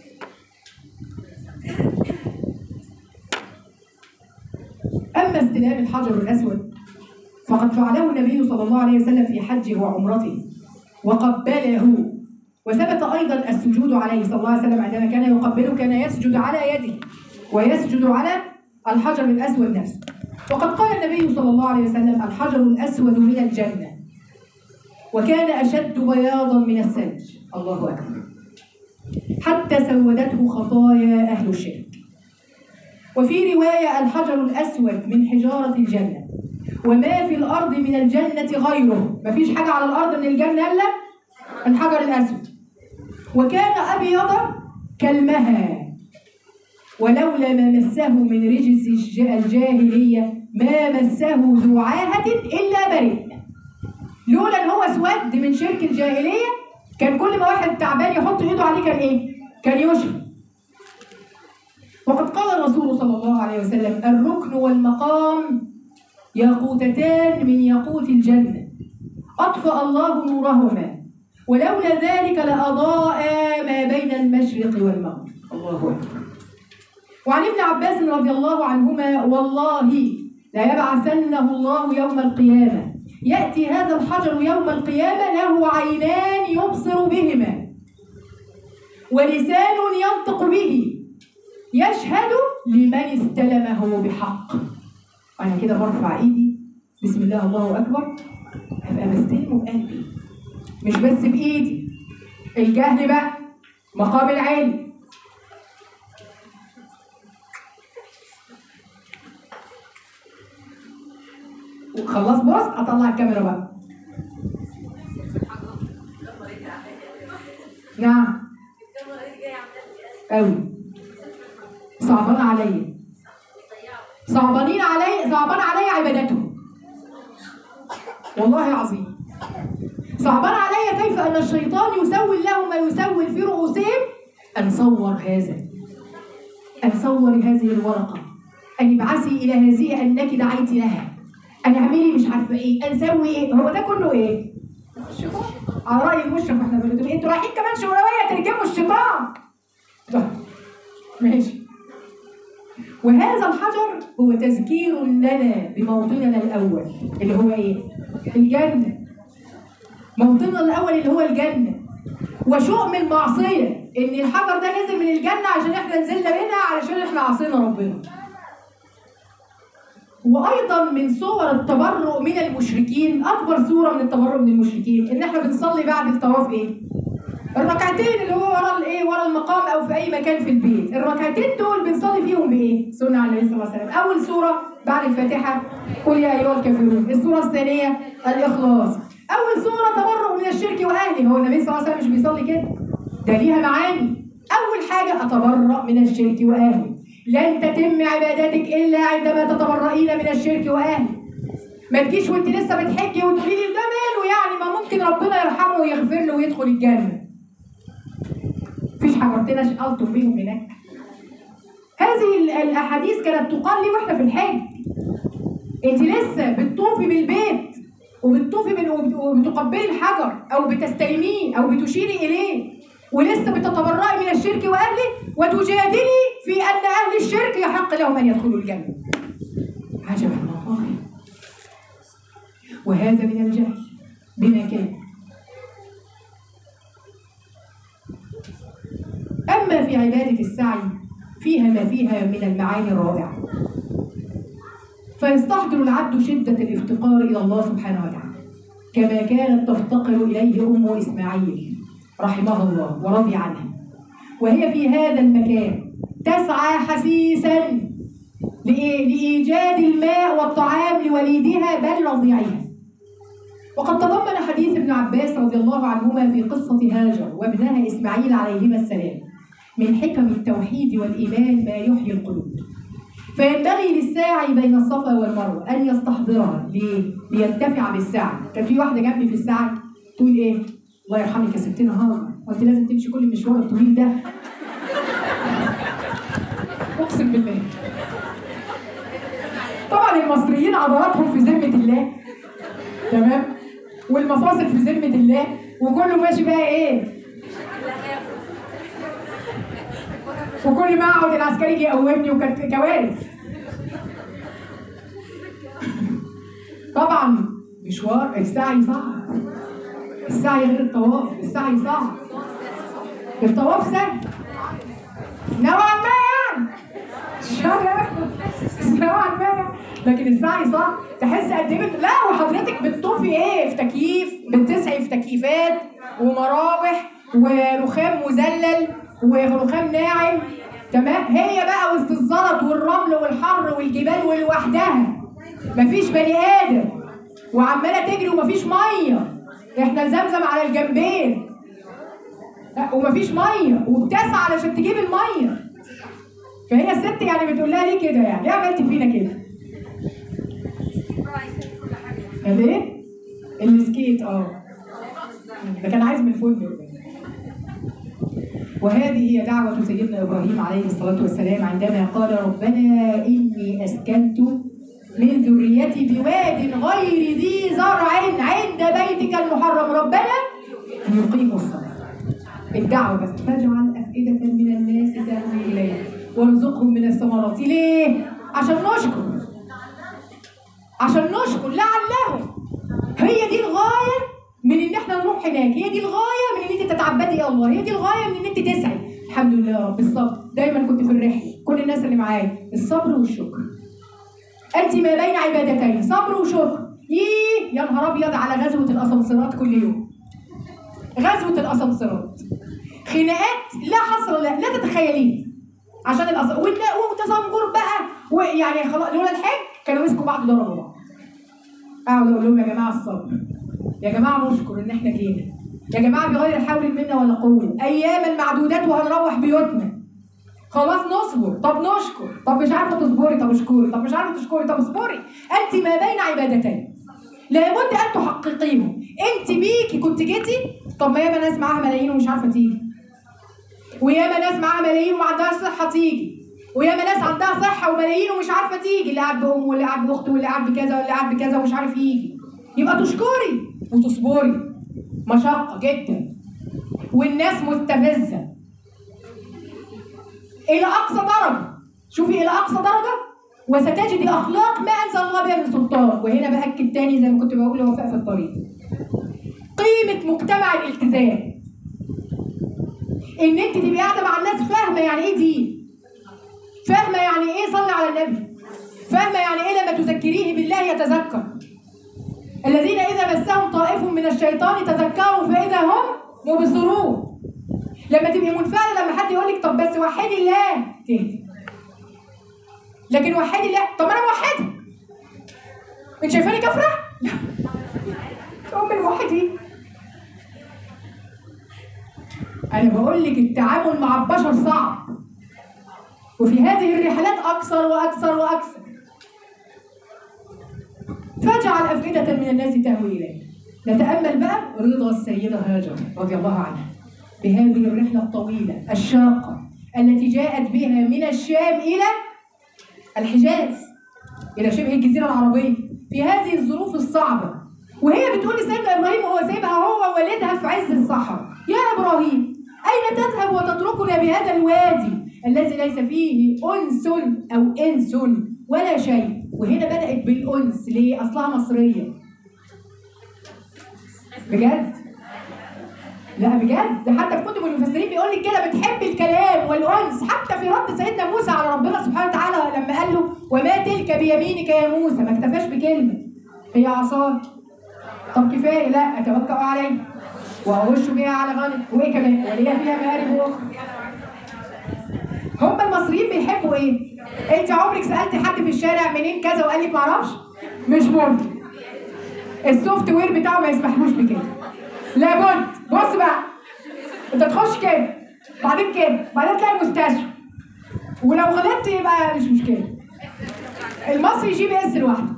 اما استلام الحجر الاسود فقد فعله النبي صلى الله عليه وسلم في حجه وعمرته وقبله وثبت ايضا السجود عليه صلى الله عليه وسلم عندما كان يقبله كان يسجد على يده ويسجد على الحجر الاسود نفسه وقد قال النبي صلى الله عليه وسلم الحجر الاسود من الجنه وكان اشد بياضا من الثلج الله اكبر حتى سودته خطايا اهل الشرك وفي روايه الحجر الاسود من حجاره الجنه وما في الارض من الجنه غيره مفيش حاجه على الارض من الجنه الا الحجر الاسود وكان ابيض كالمها ولولا ما مسه من رجس الج- الجاهلية ما مسه ذو عاهة إلا بريء لولا إن هو اسود من شرك الجاهلية كان كل ما واحد تعبان يحط إيده عليه كان إيه؟ كان يشفى وقد قال الرسول صلى الله عليه وسلم الركن والمقام ياقوتتان من ياقوت الجنة أطفأ الله نورهما ولولا ذلك لأضاء ما بين المشرق والمغرب الله أكبر وعن ابن عباس رضي الله عنهما والله لا يبعثنه الله يوم القيامة يأتي هذا الحجر يوم القيامة له عينان يبصر بهما ولسان ينطق به يشهد لمن استلمه بحق أنا كده برفع إيدي بسم الله الله أكبر أبقى بستلمه بقلبي مش بس بإيدي الجهل بقى مقام العلم خلاص بص اطلع الكاميرا بقى نعم قوي صعبان عليا صعبانين علي صعبان علي عبادتهم والله العظيم صعبان علي كيف ان الشيطان يسول لهم ما يسول في رؤوسهم ان صور هذا ان صور هذه الورقه ان ابعثي الى هذه انك دعيت لها ان اعملي مش عارفه ايه ان اسوي ايه هو ده كله ايه الشيطان على راي المشرف احنا بنقول انتوا رايحين كمان شويه تركبوا الشيطان طيب ماشي وهذا الحجر هو تذكير لنا بموطننا الاول اللي هو ايه الجنه موطننا الاول اللي هو الجنه وشؤم المعصيه ان الحجر ده نزل من الجنه عشان احنا نزلنا منها علشان احنا عصينا ربنا وايضا من صور التبرؤ من المشركين اكبر صوره من التبرؤ من المشركين ان احنا بنصلي بعد الطواف ايه الركعتين اللي هو ورا الايه ورا المقام او في اي مكان في البيت الركعتين دول بنصلي فيهم بايه سنه على النبي صلى الله عليه وسلم اول سوره بعد الفاتحه قل يا ايها الكافرون السوره الثانيه الاخلاص اول سوره تبرؤ من الشرك واهله هو النبي صلى الله عليه وسلم مش بيصلي كده ده ليها معاني اول حاجه اتبرأ من الشرك واهله لن تتم عبادتك الا عندما تتبرئين من الشرك واهله ما تجيش وانت لسه بتحجي وتقولي لي ده ماله يعني ما ممكن ربنا يرحمه ويغفر له ويدخل الجنه مفيش حجرتنا شقلتم بيهم هناك هذه ال- الاحاديث كانت تقال لي واحنا في الحج انت لسه بتطوفي بالبيت وبتطوفي بال- وبت- وبتقبلي الحجر او بتستلميه او بتشيري اليه ولسه بتتبرئي من الشرك واهله وتجادلي في ان اهل الشرك يحق لهم ان يدخلوا الجنه عجبا والله وهذا من الجهل بما كان أما في عبادة السعي فيها ما فيها من المعاني الرائعة فيستحضر العبد شدة الافتقار إلى الله سبحانه وتعالى كما كانت تفتقر إليه أم إسماعيل رحمها الله ورضي عنها وهي في هذا المكان تسعى حسيسا لإيه؟ لإيجاد الماء والطعام لوليدها بل رضيعها وقد تضمن حديث ابن عباس رضي الله عنهما في قصة هاجر وابنها إسماعيل عليهما السلام من حكم التوحيد والإيمان ما يحيي القلوب فينبغي للساعي بين الصفا والمروة أن يستحضرها ليه؟ لينتفع بالسعي كان في واحدة جنبي في السعي تقول إيه؟ الله يرحمك يا ستنا هاجر وأنت لازم تمشي كل المشوار الطويل ده أقسم بالله طبعا المصريين عضلاتهم في ذمة الله تمام والمفاصل في ذمة الله وكله ماشي بقى ايه وكل ما اقعد العسكري يجي يقومني وكانت كوارث طبعا مشوار السعي صعب السعي غير الطواف السعي صعب الطواف سهل نوعا ما يعني شرف نوعا ما يعني. لكن السعي صعب تحس قد ايه بت- لا وحضرتك بتطوفي ايه في تكييف بتسعي في تكييفات ومراوح ورخام مذلل ورخام ناعم تمام هي بقى وسط الزلط والرمل والحر والجبال ولوحدها مفيش بني ادم وعماله تجري ومفيش ميه احنا زمزم على الجنبين لا، ومفيش ميه وبتسعى علشان تجيب الميه فهي الست يعني بتقول لها ليه كده يعني ليه عملتي فينا كده قال ايه السكيت اه ده كان عايز من الفندق وهذه هي دعوة سيدنا إبراهيم عليه الصلاة والسلام عندما قال ربنا إني أسكنت من ذريتي بواد غير ذي زرع عند بيتك المحرم ربنا ليقيموا الصلاة الدعوة بس فاجعل أفئدة من الناس تهوي إليه وارزقهم من الثمرات ليه؟ عشان نشكر عشان نشكر لعلهم تروح هناك هي دي الغايه من ان انت تتعبدي الى الله هي دي الغايه من ان انت تسعي الحمد لله يا رب الصبر دايما كنت في الرحله كل الناس اللي معايا الصبر والشكر انت ما بين عبادتين صبر وشكر ييه يا نهار ابيض على غزوه الاسانسيرات كل يوم غزوه الاسانسيرات خناقات لا حصر لا لا تتخيليه عشان الأص... والنا- وتزمجر بقى ويعني خلاص لولا الحج كانوا مسكوا بعض ضربوا بعض اقعد اقول لهم يا جماعه الصبر يا جماعه نشكر ان احنا جينا يا جماعه بغير حول منا ولا قوه اياما معدودات وهنروح بيوتنا خلاص نصبر طب نشكر طب مش عارفه تصبري طب اشكري طب مش عارفه تشكري طب اصبري انت ما بين عبادتين لابد ان تحققيهم انت بيكي كنت جيتي طب ما ياما ناس معاها ملايين ومش عارفه تيجي وياما ناس معاها ملايين وما عندهاش صحه تيجي وياما ناس عندها صحه وملايين ومش عارفه تيجي اللي قاعد بامه واللي قاعد باخته واللي قاعد بكذا واللي قاعد بكذا ومش عارف يجي يبقى تشكري وتصبري مشقه جدا والناس مستفزه الى اقصى درجه شوفي الى اقصى درجه وستجد اخلاق ما انزل الله بها من سلطان وهنا باكد تاني زي ما كنت بقول لوفاء في الطريق قيمه مجتمع الالتزام ان انت تبقي قاعده مع الناس فاهمه يعني ايه دين فاهمه يعني ايه صلي على النبي فاهمه يعني ايه لما تذكريه بالله يتذكر الذين اذا مسهم طائف من الشيطان تذكروا فاذا هم مبصرون لما تبقي منفعله لما حد يقول لك طب بس وحدي الله تهدي لكن وحدي الله طب انا موحده انت شايفاني كافره؟ ام الوحدين انا بقول لك التعامل مع البشر صعب وفي هذه الرحلات اكثر واكثر واكثر فاجعل افئده من الناس تهوي اليه نتامل بقى رضا السيده هاجر رضي الله عنها بهذه الرحله الطويله الشاقه التي جاءت بها من الشام الى الحجاز الى شبه الجزيره العربيه في هذه الظروف الصعبه وهي بتقول لسيدنا ابراهيم وهو سايبها هو ووالدها في عز الصحراء يا ابراهيم اين تذهب وتتركنا بهذا الوادي الذي ليس فيه انس او انس ولا شيء وهنا بدات بالانس ليه اصلها مصريه بجد لا بجد ده حتى في كتب المفسرين بيقول لك كده بتحب الكلام والانس حتى في رد سيدنا موسى على ربنا سبحانه وتعالى لما قال له وما تلك بيمينك يا موسى ما اكتفاش بكلمه هي عصاي طب كفايه لا اتوكا عليه واهش بها على غنم وايه كمان وليا فيها مآرب اخرى هم المصريين بيحبوا ايه؟ انت عمرك سالت حد في الشارع منين كذا وقال لك معرفش؟ مش ممكن السوفت وير بتاعه ما يسمحلوش بكده لابد بص بقى انت تخش كده بعدين كده بعدين تلاقي مستشفى ولو غلطت يبقى مش مشكله المصري جي بي اس لوحده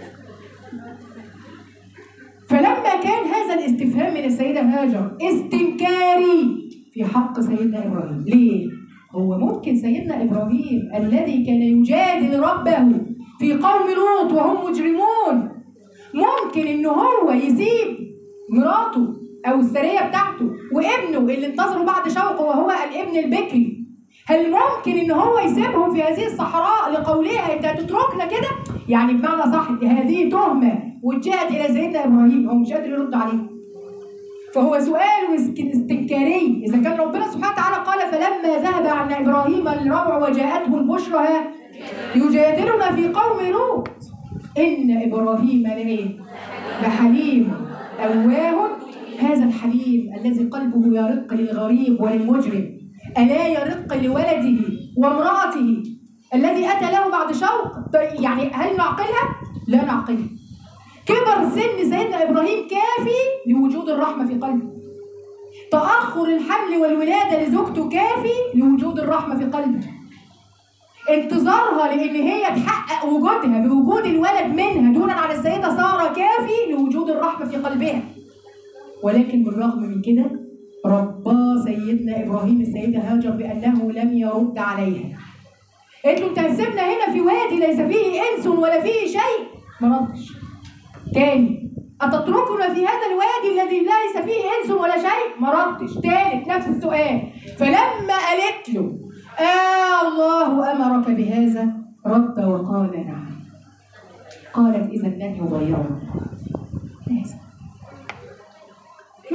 فلما كان هذا الاستفهام من السيدة هاجر استنكاري في حق سيدنا إبراهيم ليه؟ هو ممكن سيدنا إبراهيم الذي كان يجادل ربه في قوم لوط وهم مجرمون ممكن إن هو يسيب مراته أو السرية بتاعته وابنه اللي انتظروا بعد شوقه وهو الابن البكري هل ممكن ان هو يسيبهم في هذه الصحراء لقولها انت هتتركنا كده؟ يعني بمعنى صح هذه تهمه وجهت الى سيدنا ابراهيم هو مش قادر يرد عليه. فهو سؤال مسك- استنكاري اذا كان ربنا سبحانه وتعالى قال فلما ذهب عن ابراهيم الروع وجاءته البشرى ها، يجادلنا في قوم لوط ان ابراهيم لايه؟ لحليم اواه هذا الحليم الذي قلبه يرق للغريب وللمجرم ألا يرق لولده وامرأته الذي أتى له بعد شوق طيب يعني هل نعقلها؟ لا نعقلها كبر سن سيدنا إبراهيم كافي لوجود الرحمة في قلبه تأخر الحمل والولادة لزوجته كافي لوجود الرحمة في قلبه انتظارها لان هي تحقق وجودها بوجود الولد منها دونا عن السيده ساره كافي لوجود الرحمه في قلبها ولكن بالرغم من كده ربى سيدنا ابراهيم السيده هاجر بانه لم يرد عليها قالت له انت هتسيبنا هنا في وادي ليس فيه انس ولا فيه شيء ما ردش تاني أتتركنا في هذا الوادي الذي ليس فيه إنس ولا شيء؟ ما ردش، تالت نفس السؤال، فلما قالت له آه الله أمرك بهذا رد وقال نعم. قالت إذا لن يضيعنا. ماذا؟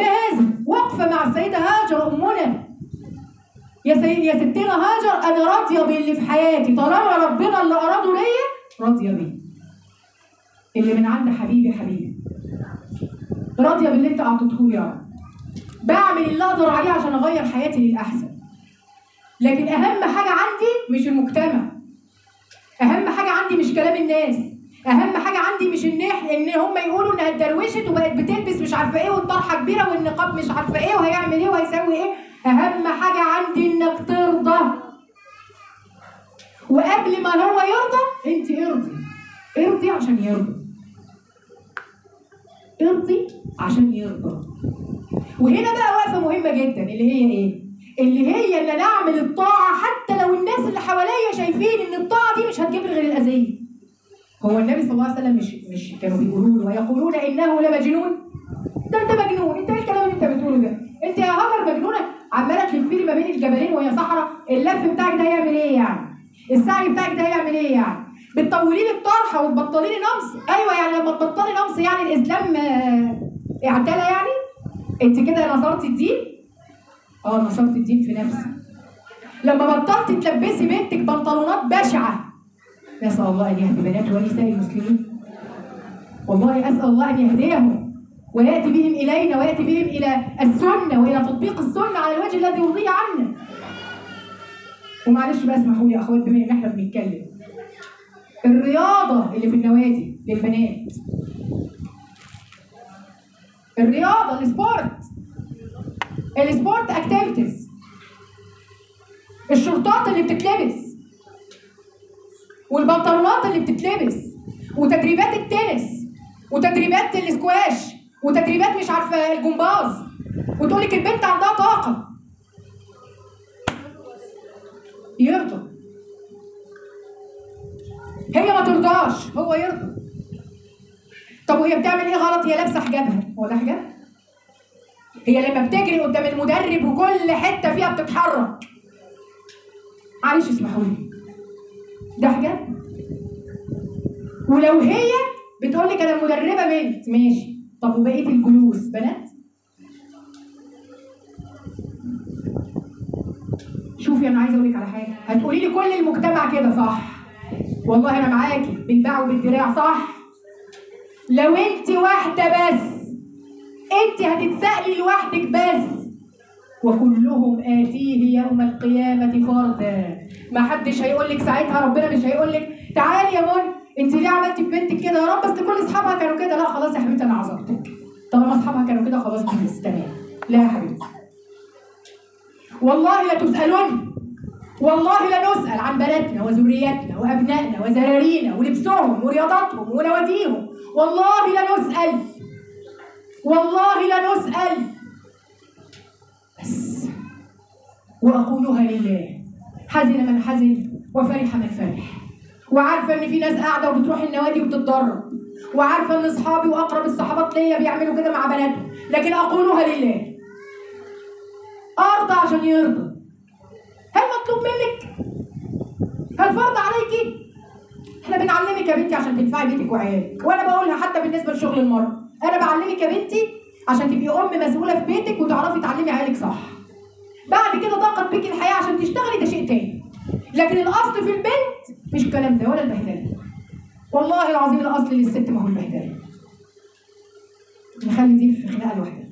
ما هذا واقفه مع السيده هاجر امنا يا سي... يا ستنا هاجر انا راضيه باللي في حياتي طالما ربنا اللي اراده ليا راضيه بيه اللي من عند حبيبي حبيبي راضيه باللي انت اعطيته لي يا رب بعمل اللي اقدر عليه عشان اغير حياتي للاحسن لكن اهم حاجه عندي مش المجتمع اهم حاجه عندي مش كلام الناس اهم حاجه عندي مش ان إح- ان هم يقولوا انها اتدروشت وبقت بتلبس مش عارفه ايه والطرحه كبيره والنقاب مش عارفه ايه وهيعمل ايه وهيسوي ايه اهم حاجه عندي انك ترضى وقبل ما هو يرضى انت ارضي ارضي عشان يرضى ارضي عشان يرضى وهنا بقى وقفه مهمه جدا اللي هي ايه اللي هي ان انا اعمل الطاعه حتى لو الناس اللي حواليا شايفين ان الطاعه دي مش هتجيب لي غير الاذيه هو النبي صلى الله عليه وسلم مش مش كانوا بيقولوا له ويقولون انه لمجنون ده انت مجنون انت ايه الكلام اللي انت بتقوله ده انت يا هاجر مجنونه عماله تلفي لي ما بين الجبلين وهي صحراء اللف بتاعك ده هيعمل ايه يعني السعي بتاعك ده هيعمل ايه يعني بتطولي لي الطرحه وتبطلي لي نمص ايوه يعني لما تبطلي نمص يعني الاسلام آه، اعتلى يعني انت كده نصرتي الدين اه نصرت الدين في نفسي لما بطلت تلبسي بنتك بنطلونات بشعه نسال الله ان يهدي بنات ونساء المسلمين والله اسال الله ان يهديهم وياتي بهم الينا وياتي بهم الى السنه والى تطبيق السنه على الوجه الذي يرضيه عنا ومعلش بقى اسمحوا لي يا اخوات بما ان احنا بنتكلم الرياضه اللي في النوادي للبنات الرياضه السبورت السبورت اكتيفيتيز الشرطات اللي بتتلبس والبنطلونات اللي بتتلبس وتدريبات التنس وتدريبات الاسكواش وتدريبات مش عارفه الجمباز وتقول لك البنت عندها طاقه يرضى هي ما ترضاش هو يرضى طب وهي بتعمل ايه غلط هي لابسه حجابها هو ده حجاب هي لما بتجري قدام المدرب وكل حته فيها بتتحرك معلش اسمحوا لي ده حجاب ولو هي بتقول لك انا مدربه بنت ماشي طب وبقيه الجلوس بنات شوفي انا عايزه اقول لك على حاجه هتقولي لي كل المجتمع كده صح والله انا معاكي بالباع وبالدراع صح لو انت واحده بس انت هتتسألي لوحدك بس وكلهم آتيه يوم القيامة فردا ما حدش هيقول لك ساعتها ربنا مش هيقول لك تعالي يا منى انت ليه عملتي في بنتك كده يا رب اصل كل اصحابها كانوا كده لا خلاص يا حبيبتي انا عذرتك طالما اصحابها كانوا كده خلاص بس تمام لا يا حبيبتي والله لتسألن والله لنسأل عن بناتنا وذرياتنا وأبنائنا وزرارينا ولبسهم ورياضتهم ونواديهم والله لنسأل والله لنسأل بس وأقولها لله حزن من حزن وفرح من فرح وعارفة إن في ناس قاعدة وبتروح النوادي وبتتدرب وعارفة إن أصحابي وأقرب الصحابات ليا بيعملوا كده مع بناتهم لكن أقولها لله أرضى عشان يرضى هل مطلوب منك؟ هل فرض عليكي؟ احنا بنعلمك يا بنتي عشان تنفعي بيتك وعيالك وانا بقولها حتى بالنسبه لشغل المرأة انا بعلمك يا بنتي عشان تبقي ام مسؤوله في بيتك وتعرفي تعلمي عيالك صح بعد كده ضاقت بيكي الحياه عشان تشتغلي ده شيء تاني لكن الاصل في البنت مش الكلام ده ولا البهدله والله العظيم الاصل للست ما هو البهدله نخلي دي في خناقه لوحدها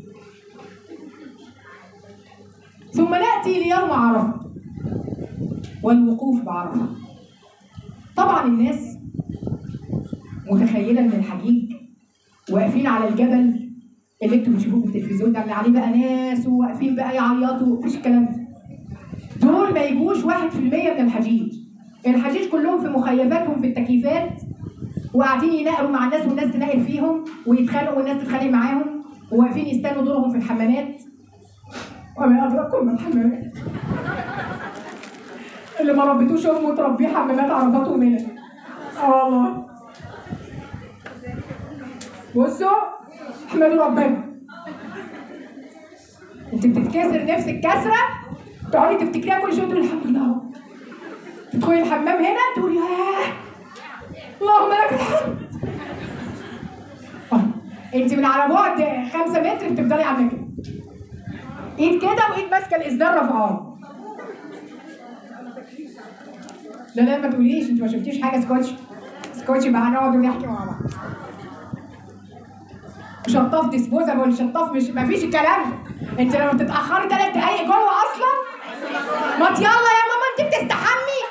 ثم ناتي ليوم عرفه والوقوف بعرفه طبعا الناس متخيله ان الحجيج واقفين على الجبل اللي انتوا بتشوفوه في التلفزيون ده اللي عليه بقى ناس وواقفين بقى يعيطوا مفيش الكلام ده دول ما يجوش واحد في المية من الحجيج الحجيج كلهم في مخيفاتهم في التكييفات وقاعدين ينقروا مع الناس والناس تنقل فيهم ويتخانقوا والناس تتخانق معاهم وواقفين يستنوا دورهم في الحمامات وما أدراكم ما الحمامات اللي ما ربيتوش امه تربيه حمامات عرفاته منها اه والله بصوا احمدوا ربنا انت بتتكسر نفسك كسره تقعدي تفتكريها كل شويه تقولي الحمد لله اهو تدخلي الحمام هنا تقولي ياه اللهم لك الحمد آه. انت من على بعد خمسة متر بتفضلي عامله كده ايد كده وايد ماسكه الاسدال رافعاه لا لا ما تقوليش انت ما شفتيش حاجه سكوتش سكوتش بقى هنقعد ونحكي مع بعض شطاف ديسبوزابل شطاف مش ما فيش الكلام ده انت لما بتتاخري ثلاث دقايق جوه اصلا ما يلا يا ماما انت بتستحمي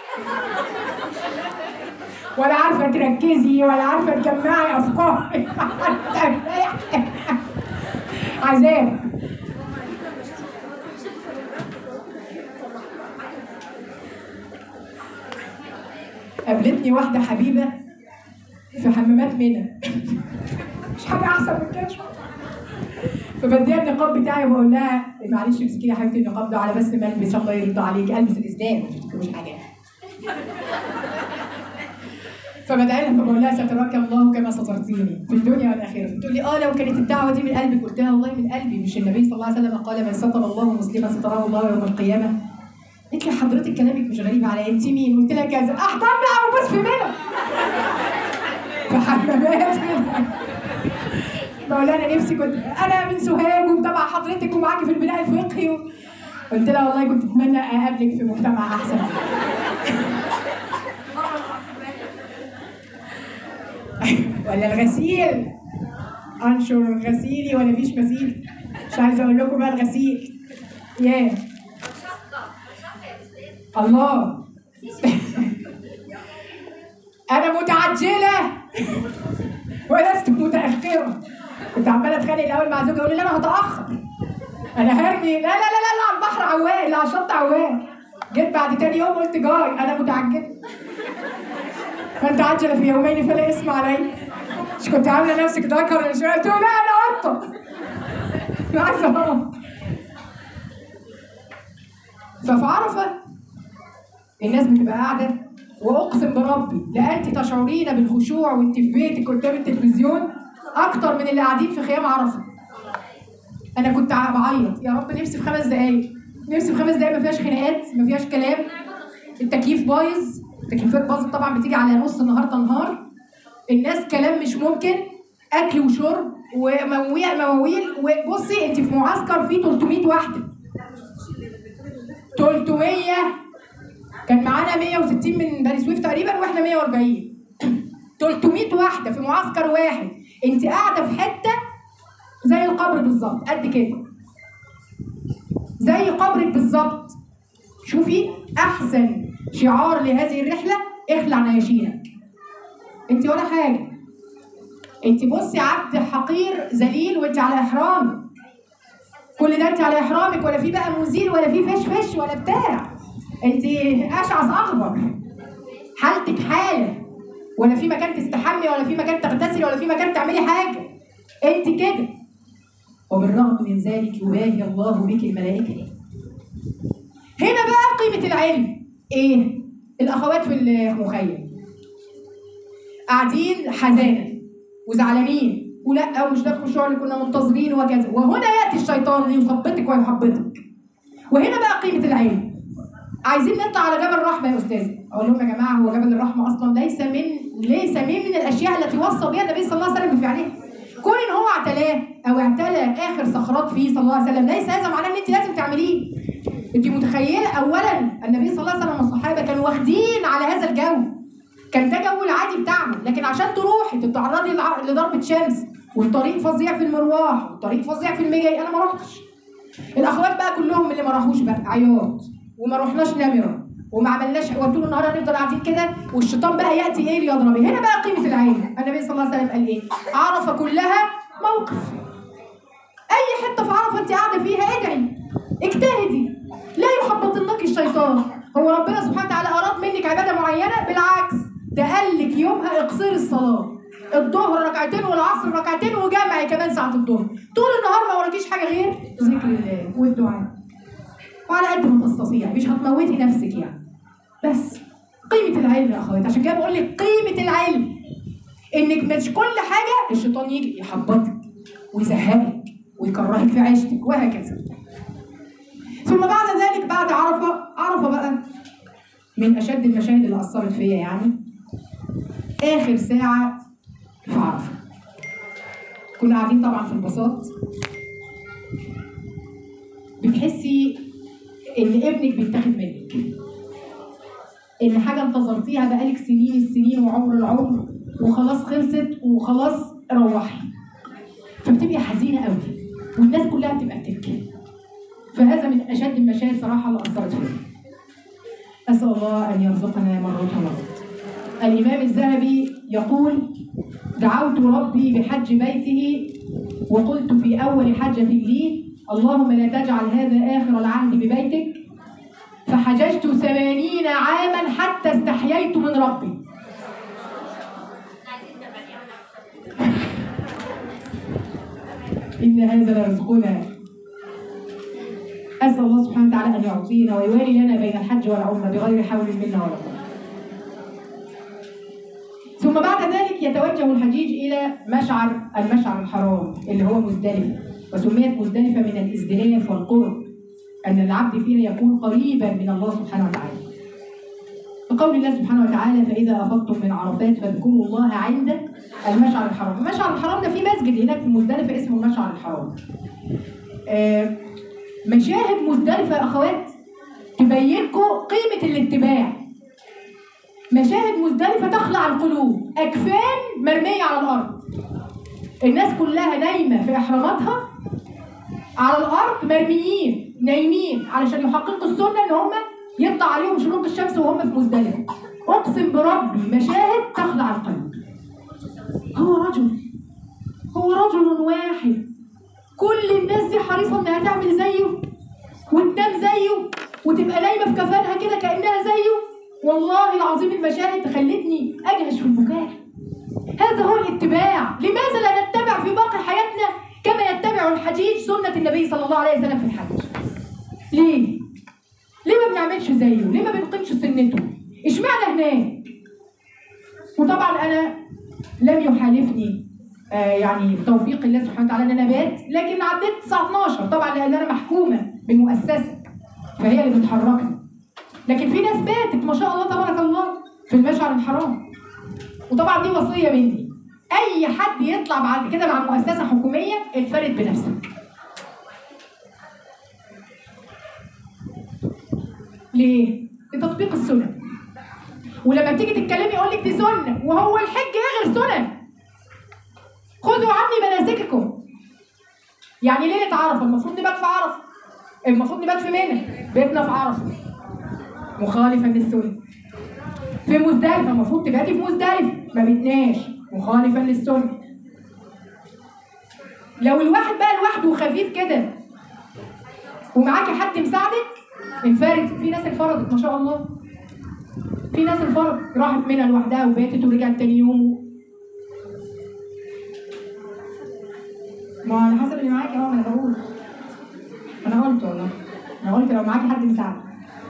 ولا عارفه تركزي ولا عارفه تجمعي افكارك عذاب قابلتني واحدة حبيبة في حمامات منى مش حاجة أحسن من كده فبديها النقاب بتاعي وبقول لها معلش امسكي يا حبيبتي النقاب ده على بس ما البس الله يرضى عليك البس الاسدان مش حاجة فبدعي لها فبقول لها سترك الله كما سترتيني في الدنيا والاخره بتقول لي اه لو كانت الدعوه دي من قلبك قلت لها والله من قلبي مش النبي صلى الله عليه وسلم قال من ستر الله مسلما ستره الله يوم القيامه قلت لي حضرتك كلامك مش غريب عليا انت مين؟ قلت لها كذا احضر بقى وبص في منى في حمامات بقول لها انا نفسي كنت انا من سوهاج ومتابعه حضرتك ومعاكي في البناء الفقهي و... قلت لها والله كنت اتمنى اقابلك في مجتمع احسن ولا الغسيل انشر غسيلي ولا فيش مثيل مش عايزه اقول لكم بقى الغسيل ياه الله انا متعجله ولست متاخره كنت عماله اتخانق الاول مع زوجي يقول لي لا انا هتاخر انا هرمي لا لا لا لا, لا على البحر عوال لا على الشط عوال جيت بعد تاني يوم قلت جاي انا متعجله فانت عجله في يومين فلا اسم علي مش كنت عامله نفسك ذكر من شويه قلت له لا انا قطه عايزه اقف ففي عرفه الناس بتبقى قاعده واقسم بربي لا انت تشعرين بالخشوع وانت في بيتك قدام التلفزيون اكتر من اللي قاعدين في خيام عرفه انا كنت بعيط يا رب نفسي في خمس دقايق نفسي في خمس دقايق ما فيهاش خناقات ما فيهاش كلام التكييف بايظ التكييفات باظت طبعا بتيجي على نص النهار تنهار الناس كلام مش ممكن اكل وشرب ومواويل مواويل وبصي انت في معسكر فيه 300 واحده 300 كان معانا 160 من بني سويف تقريبا واحنا 140 300 واحده في معسكر واحد انت قاعده في حته زي القبر بالظبط قد كده زي قبرك بالظبط شوفي احسن شعار لهذه الرحله اخلع نياشينك انت ولا حاجه انت بصي عبد حقير ذليل وانت على احرام كل ده انت على احرامك ولا في بقى مزيل ولا في فش فش ولا بتاع انت اشعث اخضر حالتك حاله ولا في مكان تستحمي ولا في مكان تغتسلي ولا في مكان تعملي حاجه انت كده وبالرغم من ذلك يباهي الله بك الملائكه هنا بقى قيمه العلم ايه الاخوات في المخيم قاعدين حزانه وزعلانين ولا ومش ده الخشوع اللي كنا منتظرين وكذا وهنا ياتي الشيطان ليثبتك ويحبطك وهنا بقى قيمه العلم عايزين نطلع على جبل الرحمه يا استاذ اقول لهم يا جماعه هو جبل الرحمه اصلا ليس من ليس من من الاشياء التي وصى بها النبي صلى الله عليه وسلم بفعلها كون ان هو اعتلاه او اعتلى اخر صخرات فيه صلى الله عليه وسلم ليس هذا معناه ان انت لازم تعمليه انت متخيله اولا النبي صلى الله عليه وسلم والصحابه كانوا واخدين على هذا الجو كان ده جو العادي بتاعنا لكن عشان تروحي تتعرضي لع- لضربه شمس والطريق فظيع في المروح والطريق فظيع في المجاي انا ما رحتش الاخوات بقى كلهم اللي ما راحوش بقى عياط وما رحناش نمره وما عملناش وطول النهار هنفضل قاعدين كده والشيطان بقى ياتي ايه ليضرب هنا بقى قيمه العين النبي صلى الله عليه وسلم قال ايه عرفه كلها موقف اي حته في عرفه انت قاعده فيها ادعي اجتهدي لا يحبطنك الشيطان هو ربنا سبحانه وتعالى اراد منك عباده معينه بالعكس ده قال لك يومها اقصري الصلاه الظهر ركعتين والعصر ركعتين وجمعي كمان ساعه الظهر طول النهار ما وراكيش حاجه غير ذكر الله والدعاء وعلى قد ما تستطيع مش هتموتي نفسك يعني بس قيمه العلم يا اخوات عشان كده بقول لك قيمه العلم انك مش كل حاجه الشيطان يجي يحبطك ويزهقك ويكرهك في عيشتك وهكذا ثم بعد ذلك بعد عرفه عرفه بقى من اشد المشاهد اللي اثرت فيا يعني اخر ساعه في عرفه كنا قاعدين طبعا في البساط بتحسي ان ابنك بيتاخد منك ان حاجه انتظرتيها بقالك سنين السنين وعمر العمر وخلاص خلصت وخلاص روحي فبتبقي حزينه قوي والناس كلها بتبقى بتبكي فهذا من اشد المشاهد صراحه اللي اثرت فيا اسال الله ان يرزقنا مرتها مرات الامام الذهبي يقول دعوت ربي بحج بيته وقلت في اول حجه لي اللهم لا تجعل هذا اخر العهد ببيتك فحججت ثمانين عاما حتى استحييت من ربي إن هذا لرزقنا أسأل الله سبحانه وتعالى أن يعطينا ويوالي لنا بين الحج والعمرة بغير حول منا ولا قوة ثم بعد ذلك يتوجه الحجيج إلى مشعر المشعر الحرام اللي هو مزدلفة وسميت مزدلفة من الازدلاف والقرب أن العبد فيها يكون قريبا من الله سبحانه وتعالى وقول الله سبحانه وتعالى فإذا أفضتم من عرفات فاذكروا الله عند المشعر الحرام المشعر الحرام ده في مسجد هناك في مزدلفة اسمه المشعر الحرام آه، مشاهد مزدلفة يا أخوات تبين لكم قيمة الاتباع مشاهد مزدلفة تخلع القلوب أكفان مرمية على الأرض الناس كلها نايمة في إحراماتها على الأرض مرميين نايمين علشان يحققوا السنة إن هم يطلع عليهم شروق الشمس وهم في مزدلفة أقسم بربي مشاهد تخلع القلب هو رجل هو رجل واحد كل الناس دي حريصة إنها تعمل زيه وتنام زيه وتبقى نايمة في كفانها كده كأنها زيه والله العظيم المشاهد خلتني أجهش في البكاء هذا هو الاتباع لماذا لا نتبع في باقي حياتنا كما يتبع الحجيج سنة النبي صلى الله عليه وسلم في الحج ليه؟ ليه ما بنعملش زيه؟ ليه ما بنقيمش سنته؟ اشمعنى هناك؟ وطبعا أنا لم يحالفني آه يعني توفيق الله سبحانه وتعالى ان انا بات لكن عديت الساعه 12 طبعا لان انا محكومه بمؤسسه فهي اللي بتحركني لكن في ناس باتت ما شاء الله تبارك الله في المشعر الحرام وطبعا دي وصيه مني اي حد يطلع بعد كده مع مؤسسه حكوميه انفرد بنفسك ليه لتطبيق السنن ولما بتيجي تتكلمي يقول لك دي سنه وهو الحج ايه غير سنن خذوا عني مناسككم يعني ليله عرفه المفروض نبات في عرفه المفروض نبات في منى بيتنا في عرفه مخالفا للسنه في مزدلفه المفروض تباتي في مزدلفه ما بتناش مخالفا للسنه لو الواحد بقى لوحده وخفيف كده ومعاكي حد مساعدك انفرد في ناس انفردت ما شاء الله في ناس انفردت راحت منى لوحدها وباتت ورجعت تاني يوم ما على حسب اللي معاكي اه ما انا بقول انا قلت والله انا قلت لو معاكي حد مساعدك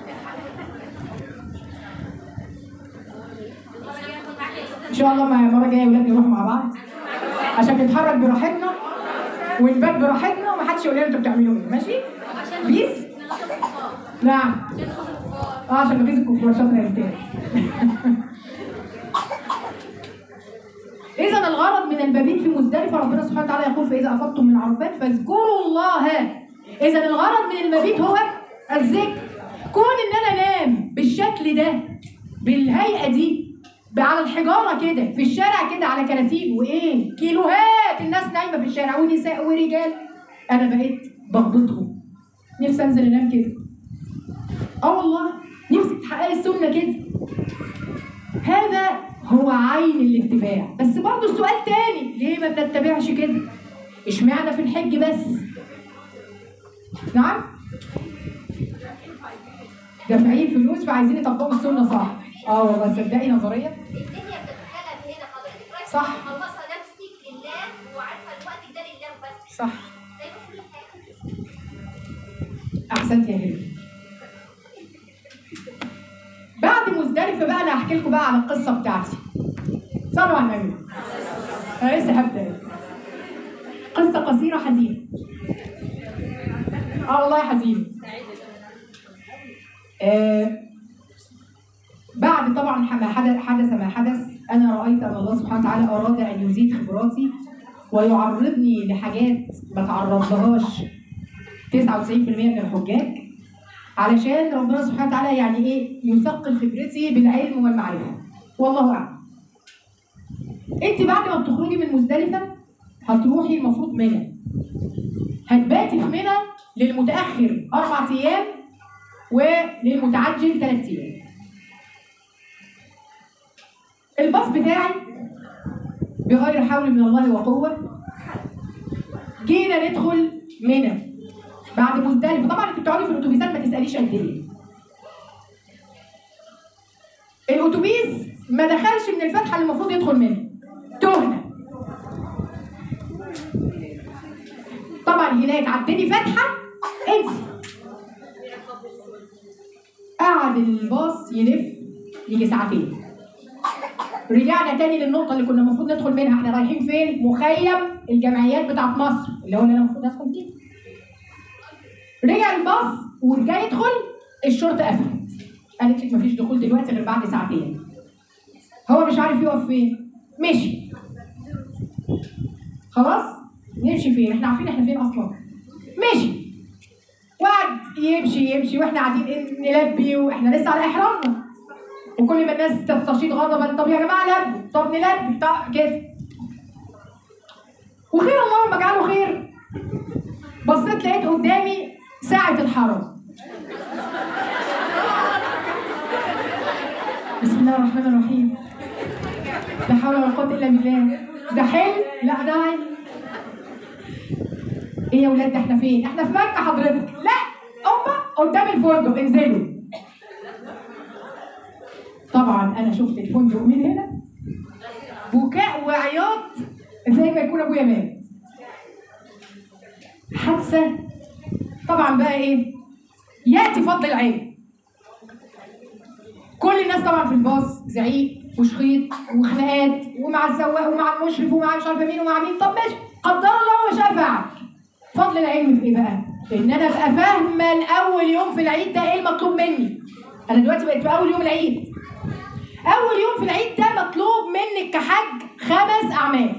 ان شاء الله مع المره الجايه ولاد نروح مع بعض عشان نتحرك براحتنا ونبات براحتنا ومحدش يقول لنا انتوا بتعملوا ايه ماشي؟ بيس؟ نعم اه عشان نغيظ الكفار شاطر يا بنتي إذا الغرض من المبيت في مزدلفة ربنا سبحانه وتعالى يقول فإذا أفضتم من عرفات فاذكروا الله إذا الغرض من المبيت هو الذكر كون إن أنا أنام بالشكل ده بالهيئة دي على الحجارة كده في الشارع كده على كراتين وإيه كيلوهات الناس نايمة في الشارع ونساء ورجال أنا بقيت بغبطهم نفسي أنزل أنام كده اه والله نفسي تحققي السنة كده هذا هو عين الاتباع بس برضه السؤال تاني ليه ما بنتبعش كده اشمعنى في الحج بس نعم دافعين فلوس فعايزين يطبقوا السنه صح اه والله تصدقي نظريه الدنيا بتتخلق هنا حضرتك رايحة صح. مخلصة نفسك لله وعارفة الوقت ده لله وبس صح سايبة كل حاجة احسنت يا هبه بعد مزدلفه بقى انا هحكي لكم بقى على القصه بتاعتي صلوا على النبي انا لسه هبدا قصه قصيره حزينه اه والله حزينه آه بعد طبعا ما حدث حدث ما حدث انا رايت ان الله سبحانه وتعالى اراد ان يزيد خبراتي ويعرضني لحاجات ما تعرضلهاش 99% من الحجاج علشان ربنا سبحانه وتعالى يعني ايه يثقل خبرتي بالعلم والمعرفه والله اعلم انت بعد ما بتخرجي من مزدلفه هتروحي المفروض منى هتباتي في منى للمتاخر اربع ايام وللمتعجل ثلاث ايام الباص بتاعي بغير حول من الله وقوه جينا ندخل منى بعد مزدلفه طبعا انت بتقعدي في الاتوبيسات ما تساليش قد ايه الاتوبيس ما دخلش من الفتحه اللي المفروض يدخل منها تهنا طبعا هناك عدني فتحه انسي قعد الباص يلف يجي ساعتين رجعنا تاني للنقطة اللي كنا المفروض ندخل منها احنا رايحين فين؟ مخيم الجمعيات بتاعت مصر اللي هو اللي انا المفروض اسكن فيه. رجع الباص وجاي يدخل الشرطة قفلت. قالت لك مفيش دخول دلوقتي غير بعد ساعتين. هو مش عارف يقف فين. مشي. خلاص؟ نمشي فين؟ احنا عارفين احنا فين اصلا. مشي. وقعد يمشي يمشي واحنا قاعدين إيه نلبي واحنا لسه على احرامنا. وكل ما الناس تستشيط غضبا طب يا جماعه لبوا طب نلبي طب كده وخير اللهم اجعله خير بصيت لقيت قدامي ساعة الحرم بسم الله الرحمن الرحيم لا حول ولا قوة إلا بالله ده حلم لا ده عين ايه يا ولاد ده احنا فين؟ احنا في مكة حضرتك لا هما قدام الفندق انزلوا طبعا انا شفت الفندق من هنا بكاء وعياط زي ما يكون ابويا مات حادثه طبعا بقى ايه ياتي فضل العين كل الناس طبعا في الباص زعيق وشخيط وخناقات ومع السواق ومع المشرف ومع مش عارفه مين ومع مين طب ماشي قدر الله ما شاء فعل فضل العلم في ايه بقى؟ ان انا ابقى فاهمه الاول يوم في العيد ده ايه المطلوب مني انا دلوقتي بقيت في اول يوم العيد اول يوم في العيد ده مطلوب منك كحج خمس اعمال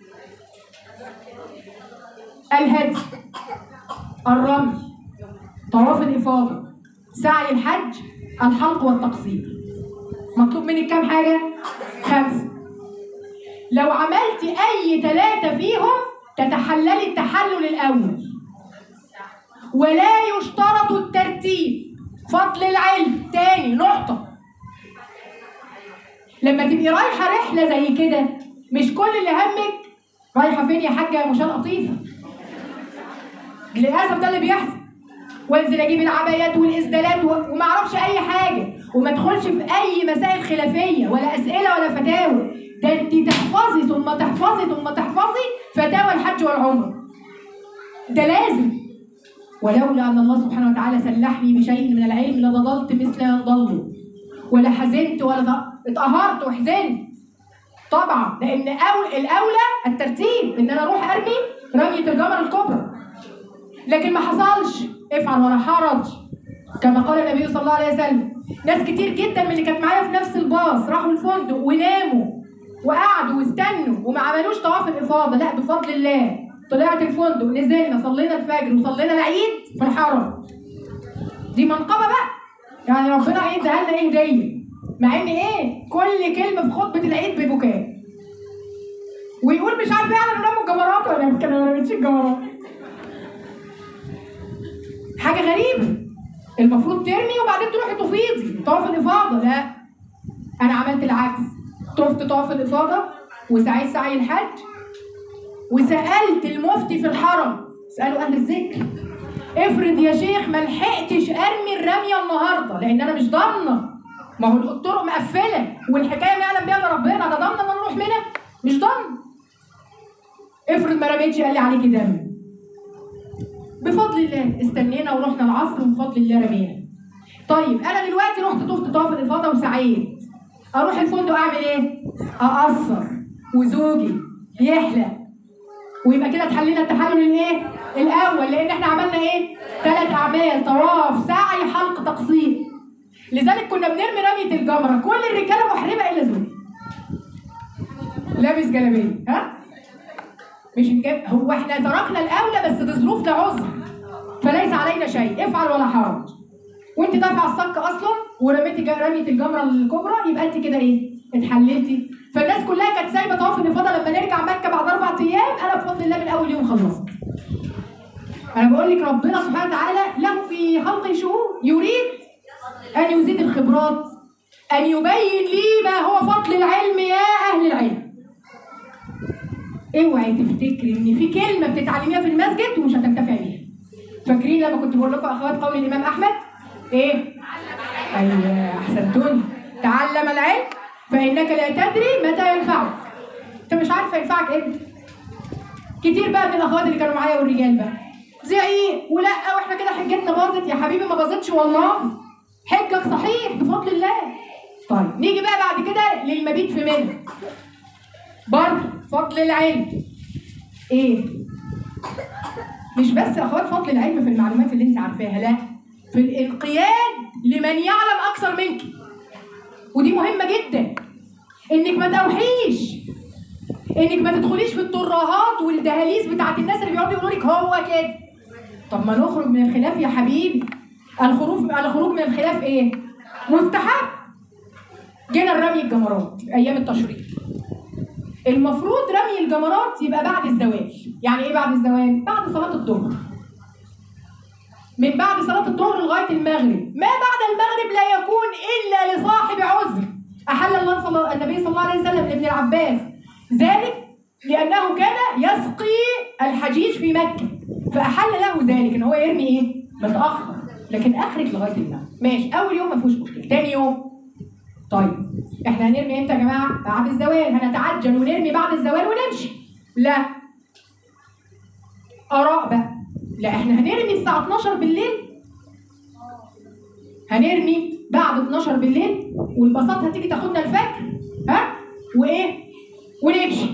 الهدي الرمي طواف الافاضه سعي الحج الحلق والتقصير مطلوب منك كام حاجه خمسه لو عملت اي ثلاثه فيهم تتحللي التحلل الاول ولا يشترط الترتيب فضل العلم تاني نقطه لما تبقي رايحه رحله زي كده مش كل اللي همك رايحه فين يا حاجه يا مشان قطيفه للاسف ده اللي بيحصل وانزل اجيب العبايات والاسدالات و- وما اعرفش اي حاجه وما ادخلش في اي مسائل خلافيه ولا اسئله ولا فتاوى ده انت تحفظي ثم تحفظي ثم تحفظي فتاوى الحج والعمره ده لازم ولولا ان الله سبحانه وتعالى سلحني بشيء من العلم لضللت مثل ما ضلوا ولا حزنت ولا ض- اتقهرت وحزنت طبعا لان أول الاولى الترتيب ان انا اروح ارمي رميه الجمر الكبرى لكن ما حصلش افعل ولا حرج كما قال النبي صلى الله عليه وسلم ناس كتير جدا من اللي كانت معايا في نفس الباص راحوا الفندق وناموا وقعدوا واستنوا وما عملوش طواف الافاضه لا بفضل الله طلعت الفندق نزلنا صلينا الفجر وصلينا العيد في الحرم دي منقبه بقى يعني ربنا هيديها لنا ايه هديه مع ان ايه كل كلمه في خطبه العيد ببكاء ويقول مش عارف يعني رموا الجمرات ولا كانوا ما رميتش الجمرات حاجه غريبه المفروض ترمي وبعدين تروحي تفيضي طواف الافاضه لا انا عملت العكس طفت طواف الافاضه وسعيت سعي الحج وسالت المفتي في الحرم اسالوا اهل الذكر افرض يا شيخ ما لحقتش ارمي الرميه النهارده لان انا مش ضامنه ما هو الطرق مقفله والحكايه ما يعلم بيها الا ربنا انا ضامنه ان انا اروح منها مش ضامنه افرض ما رميتش قال لي عليكي دم بفضل الله استنينا ورحنا العصر وبفضل الله رمينا طيب انا دلوقتي رحت طفت طواف الافاضه وسعيت اروح الفندق اعمل ايه اقصر وزوجي يحلق ويبقى كده اتحلينا التحلل الايه الاول لان احنا عملنا ايه ثلاث اعمال طواف سعي حلق تقصير لذلك كنا بنرمي رميه الجمره كل الرجاله محرمه الا زوجي لابس جلابيه ها مش الجاب هو احنا تركنا الاولى بس دي ظروف لعذر فليس علينا شيء افعل ولا حرج وانت دافعه الصك اصلا ورميتي جا- رميت الجمره الكبرى يبقى انت كده ايه اتحللتي فالناس كلها كانت سايبه طواف الافاضه لما نرجع مكه بعد اربع ايام انا بفضل الله من اول يوم خلصت انا بقول لك ربنا سبحانه وتعالى له في خلقه شؤون يريد ان يزيد الخبرات ان يبين لي ما هو فضل العلم يا اهل العلم اوعي تفتكري ان في كلمه بتتعلميها في المسجد ومش هتنتفعي بيها فاكرين لما كنت بقول لكم اخوات قول الامام احمد ايه ايوه احسنتوني تعلم العلم فانك لا تدري متى ينفعك انت مش عارفه ينفعك امتى كتير بقى من الاخوات اللي كانوا معايا والرجال بقى زعيق ولا واحنا كده حجتنا باظت يا حبيبي ما باظتش والله حجك صحيح بفضل الله طيب نيجي بقى بعد كده للمبيت في منى برضه فضل العلم ايه مش بس يا اخوات فضل العلم في المعلومات اللي انت عارفاها لا في الانقياد لمن يعلم اكثر منك ودي مهمه جدا انك ما توحيش انك ما تدخليش في الترهات والدهاليز بتاعت الناس اللي بيقعدوا يقولوا لك هو كده طب ما نخرج من الخلاف يا حبيبي الخروج الخروج من الخلاف ايه مستحب جينا رمي الجمرات ايام التشريق المفروض رمي الجمرات يبقى بعد الزواج يعني ايه بعد الزواج بعد صلاه الظهر من بعد صلاة الظهر لغاية المغرب ما بعد المغرب لا يكون إلا لصاحب عذر أحل الله صلى النبي صلى الله عليه وسلم لابن العباس ذلك لأنه كان يسقي الحجيج في مكة فأحل له ذلك إن هو يرمي إيه؟ متأخر لكن آخرك لغاية المغرب ماشي أول يوم ما فيهوش مشكلة تاني يوم طيب احنا هنرمي امتى يا جماعة؟ بعد الزوال هنتعجل ونرمي بعد الزوال ونمشي لا آراء بقى لا احنا هنرمي الساعة 12 بالليل هنرمي بعد 12 بالليل والباصات هتيجي تاخدنا الفجر ها وايه ونمشي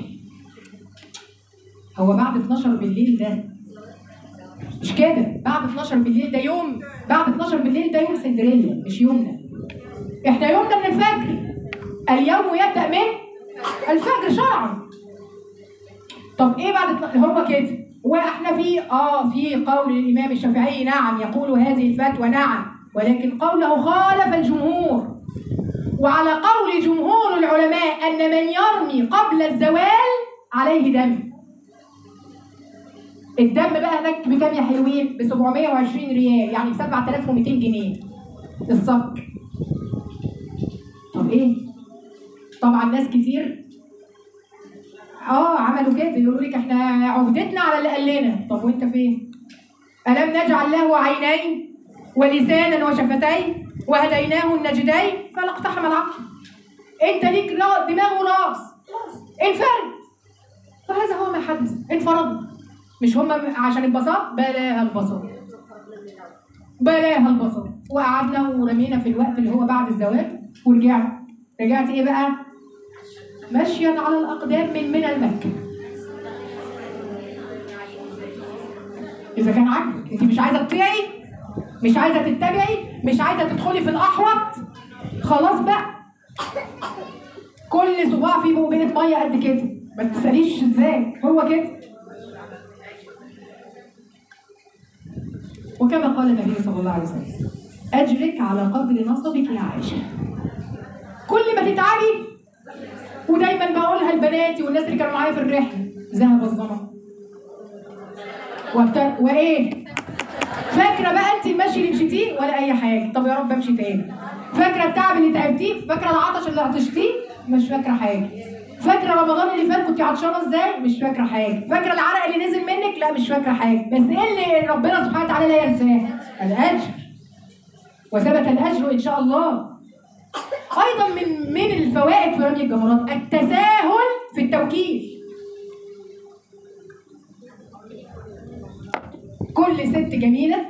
هو بعد 12 بالليل ده مش كده بعد 12 بالليل ده يوم بعد 12 بالليل ده يوم سندريلا مش يومنا احنا يومنا من الفجر اليوم يبدأ من الفجر شرعا طب ايه بعد 12 هو كده واحنا في اه في قول الامام الشافعي نعم يقول هذه الفتوى نعم ولكن قوله خالف الجمهور وعلى قول جمهور العلماء ان من يرمي قبل الزوال عليه دم الدم بقى هناك بكام يا حلوين ب 720 ريال يعني ب 7200 جنيه الصك طب ايه طبعا ناس كتير اه عملوا كده يقولوا لك احنا عهدتنا على اللي قال لنا طب وانت فين الم نجعل له عينين ولسانا وشفتين وهديناه النجدين فلا اقتحم العقل انت ليك را- دماغ وراس انفرد فهذا هو ما حدث انفرد مش هم عشان البساط بلاها البساط بلاها البساط وقعدنا ورمينا في الوقت اللي هو بعد الزواج ورجعنا رجعت ايه بقى مشيا على الأقدام من منى لمكة إذا كان عاجبك أنت مش عايزة تطيعي مش عايزة تتبعي مش عايزة تدخلي في الأحوط خلاص بقى كل صباع فيه بقبلة مية قد كده ما تسأليش ازاي هو كده وكما قال النبي صلى الله عليه وسلم أجرك على قدر نصبك يا عائشة كل ما تتعبي ودايما بقولها لبناتي والناس اللي كانوا معايا في الرحله ذهب الظما وابت... وايه فاكره بقى انت المشي اللي مشيتيه ولا اي حاجه طب يا رب امشي تاني فاكره التعب اللي تعبتيه فاكره العطش اللي عطشتيه مش فاكره حاجه فاكره رمضان اللي فات كنت عطشانه ازاي مش فاكره حاجه فاكره العرق اللي نزل منك لا مش فاكره حاجه بس ايه اللي ربنا سبحانه وتعالى لا ينساه الاجر وثبت الاجر ان شاء الله ايضا من من الفوائد في رمي الجمرات التساهل في التوكيل كل ست جميله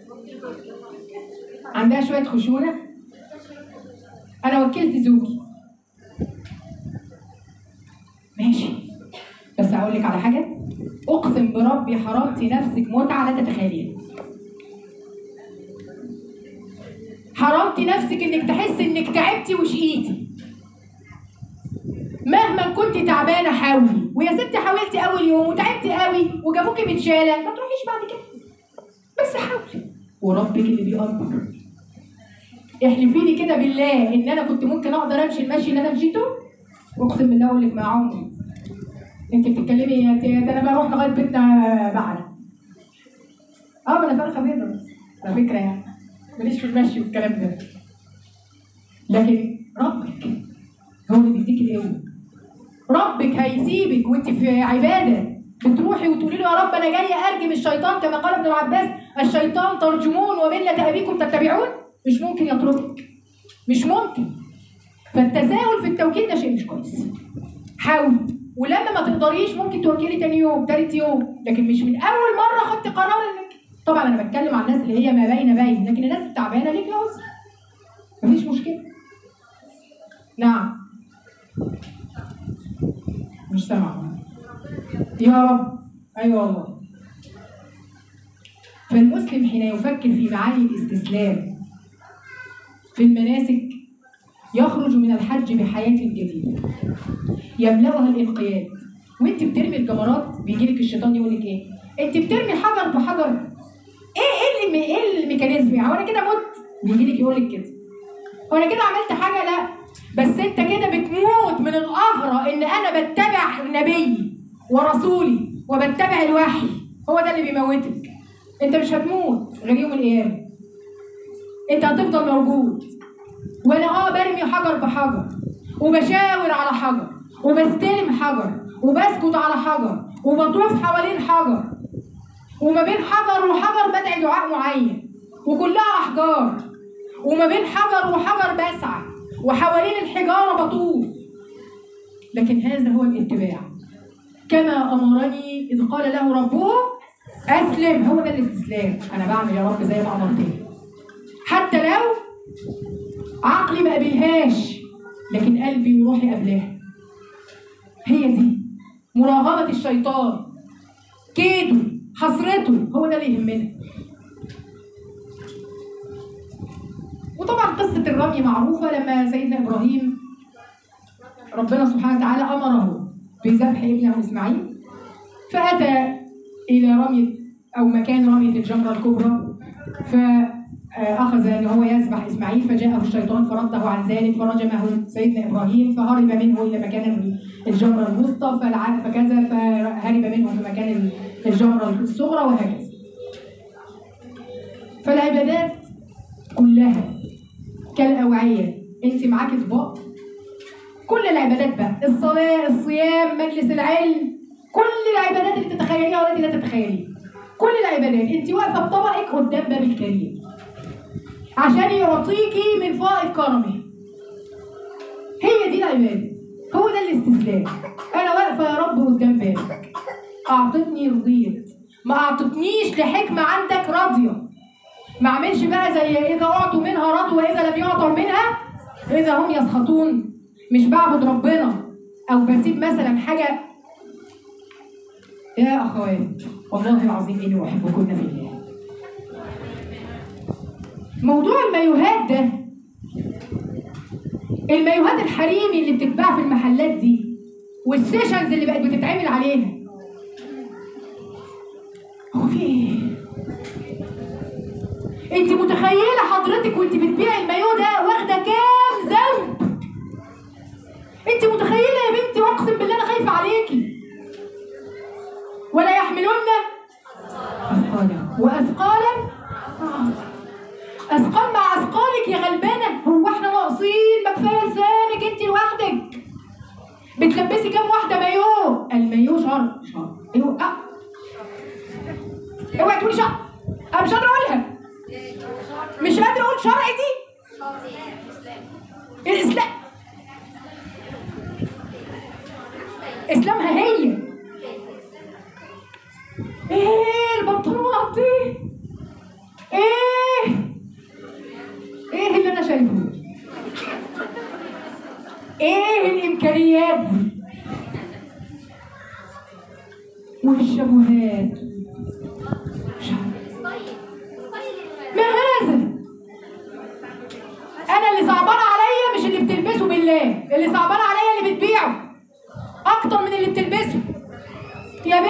عندها شويه خشونه انا وكلت زوجي ماشي بس هقول لك على حاجه اقسم بربي حرمتي نفسك متعه لا تتخيليها حرمتي نفسك انك تحسي انك تعبتي وشقيتي مهما كنت تعبانه حاولي ويا ستي حاولتي اول يوم وتعبتي قوي وجابوكي بتشاله ما تروحيش بعد كده بس حاولي وربك اللي بيقدر احلفي لي كده بالله ان انا كنت ممكن اقدر امشي المشي اللي انا مشيته اقسم بالله اقول لك مع عمري انت بتتكلمي يا ت- ده انا بروح لغايه بيتنا بعلى اه ما انا فرخه بيضه بس على فكره يعني ماليش في المشي والكلام ده لكن ربك هو اللي بيديك القوه ربك هيسيبك وانت في عباده بتروحي وتقولي له يا رب انا جايه ارجم الشيطان كما قال ابن العباس الشيطان ترجمون ومله ابيكم تتبعون مش ممكن يطردك مش ممكن فالتساهل في التوكيل ده شيء مش كويس حاول ولما ما تقدريش ممكن توكلي تاني يوم تالت يوم لكن مش من اول مره خدت قرار انك طبعا انا بتكلم عن الناس اللي هي ما بين بين لكن الناس التعبانه ليك عذر مفيش مشكله نعم مش سامعه يا رب ايوه والله فالمسلم حين يفكر في معاني الاستسلام في المناسك يخرج من الحج بحياة جديدة يملأها الانقياد وانت بترمي الجمرات بيجي لك الشيطان يقول لك ايه؟ انت بترمي حجر بحجر ايه ايه اللي ايه الميكانيزم هو انا كده مت بيجي لك يقول لك كده هو انا كده عملت حاجه لا بس انت كده بتموت من القهره ان انا بتبع نبيي ورسولي وبتبع الوحي هو ده اللي بيموتك انت مش هتموت غير يوم القيامه انت هتفضل موجود وانا اه برمي حجر بحجر وبشاور على حجر وبستلم حجر وبسكت على حجر وبطوف حوالين حجر وما بين حجر وحجر بدعي دعاء معين وكلها احجار وما بين حجر وحجر بسعى وحوالين الحجاره بطوف لكن هذا هو الاتباع كما امرني اذ قال له ربه اسلم هو ده الاستسلام انا بعمل يا رب زي ما امرتني حتى لو عقلي ما قبلهاش لكن قلبي وروحي قبلها هي دي مراغمة الشيطان كيده حسرته هو ده اللي يهمنا وطبعا قصة الرمي معروفة لما سيدنا إبراهيم ربنا سبحانه وتعالى أمره بذبح ابنه إسماعيل فأتى إلى رمية أو مكان رمية الجمرة الكبرى فأخذ أن هو يذبح إسماعيل فجاءه الشيطان فرده عن ذلك فرجمه سيدنا إبراهيم فهرب منه إلى مكان الجمرة الوسطى فلع- فكذا فهرب منه في مكان الجمرة الصغرى وهكذا فالعبادات كلها كالأوعية أنت معاك اطباق كل العبادات بقى الصلاة الصيام مجلس العلم كل العبادات اللي تتخيليها والتي لا تتخيليها كل العبادات انت واقفه بطبقك قدام باب الكريم عشان يعطيكي من فائض كرمه هي دي العباده هو ده الاستسلام انا واقفه يا رب قدام بابك اعطتني رضيت ما اعطتنيش لحكمه عندك راضيه ما اعملش بقى زي اذا اعطوا منها رضوا واذا لم يعطوا منها اذا هم يسخطون مش بعبد ربنا او بسيب مثلا حاجه يا اخوات والله العظيم اني احبكن في الله موضوع المايوهات ده المايوهات الحريمي اللي بتتباع في المحلات دي والسيشنز اللي بقت بتتعمل عليها هو في ايه؟ انت متخيله حضرتك وانت بتبيعي المايو ده واخده كام ذنب انت متخيله يا بنتي اقسم بالله انا خايفه عليكي ولا يحملن اثقالا واثقالا اثقال مع اثقالك يا غلبانه هو احنا ناقصين ما كفايه لسانك انت لوحدك بتلبسي كام واحده مايو المايو شر شر ايوه اه اوعي تقولي شر انا مش قادره اقولها مش قادره اقول شرع دي الاسلام اسلامها هي ايه البنطلونات دي ايه ايه اللي انا شايفه ايه الامكانيات دي والشبهات ما هذا انا اللي صعبان عليا مش اللي بتلبسه بالله اللي صعبان عليا اللي بتبيعه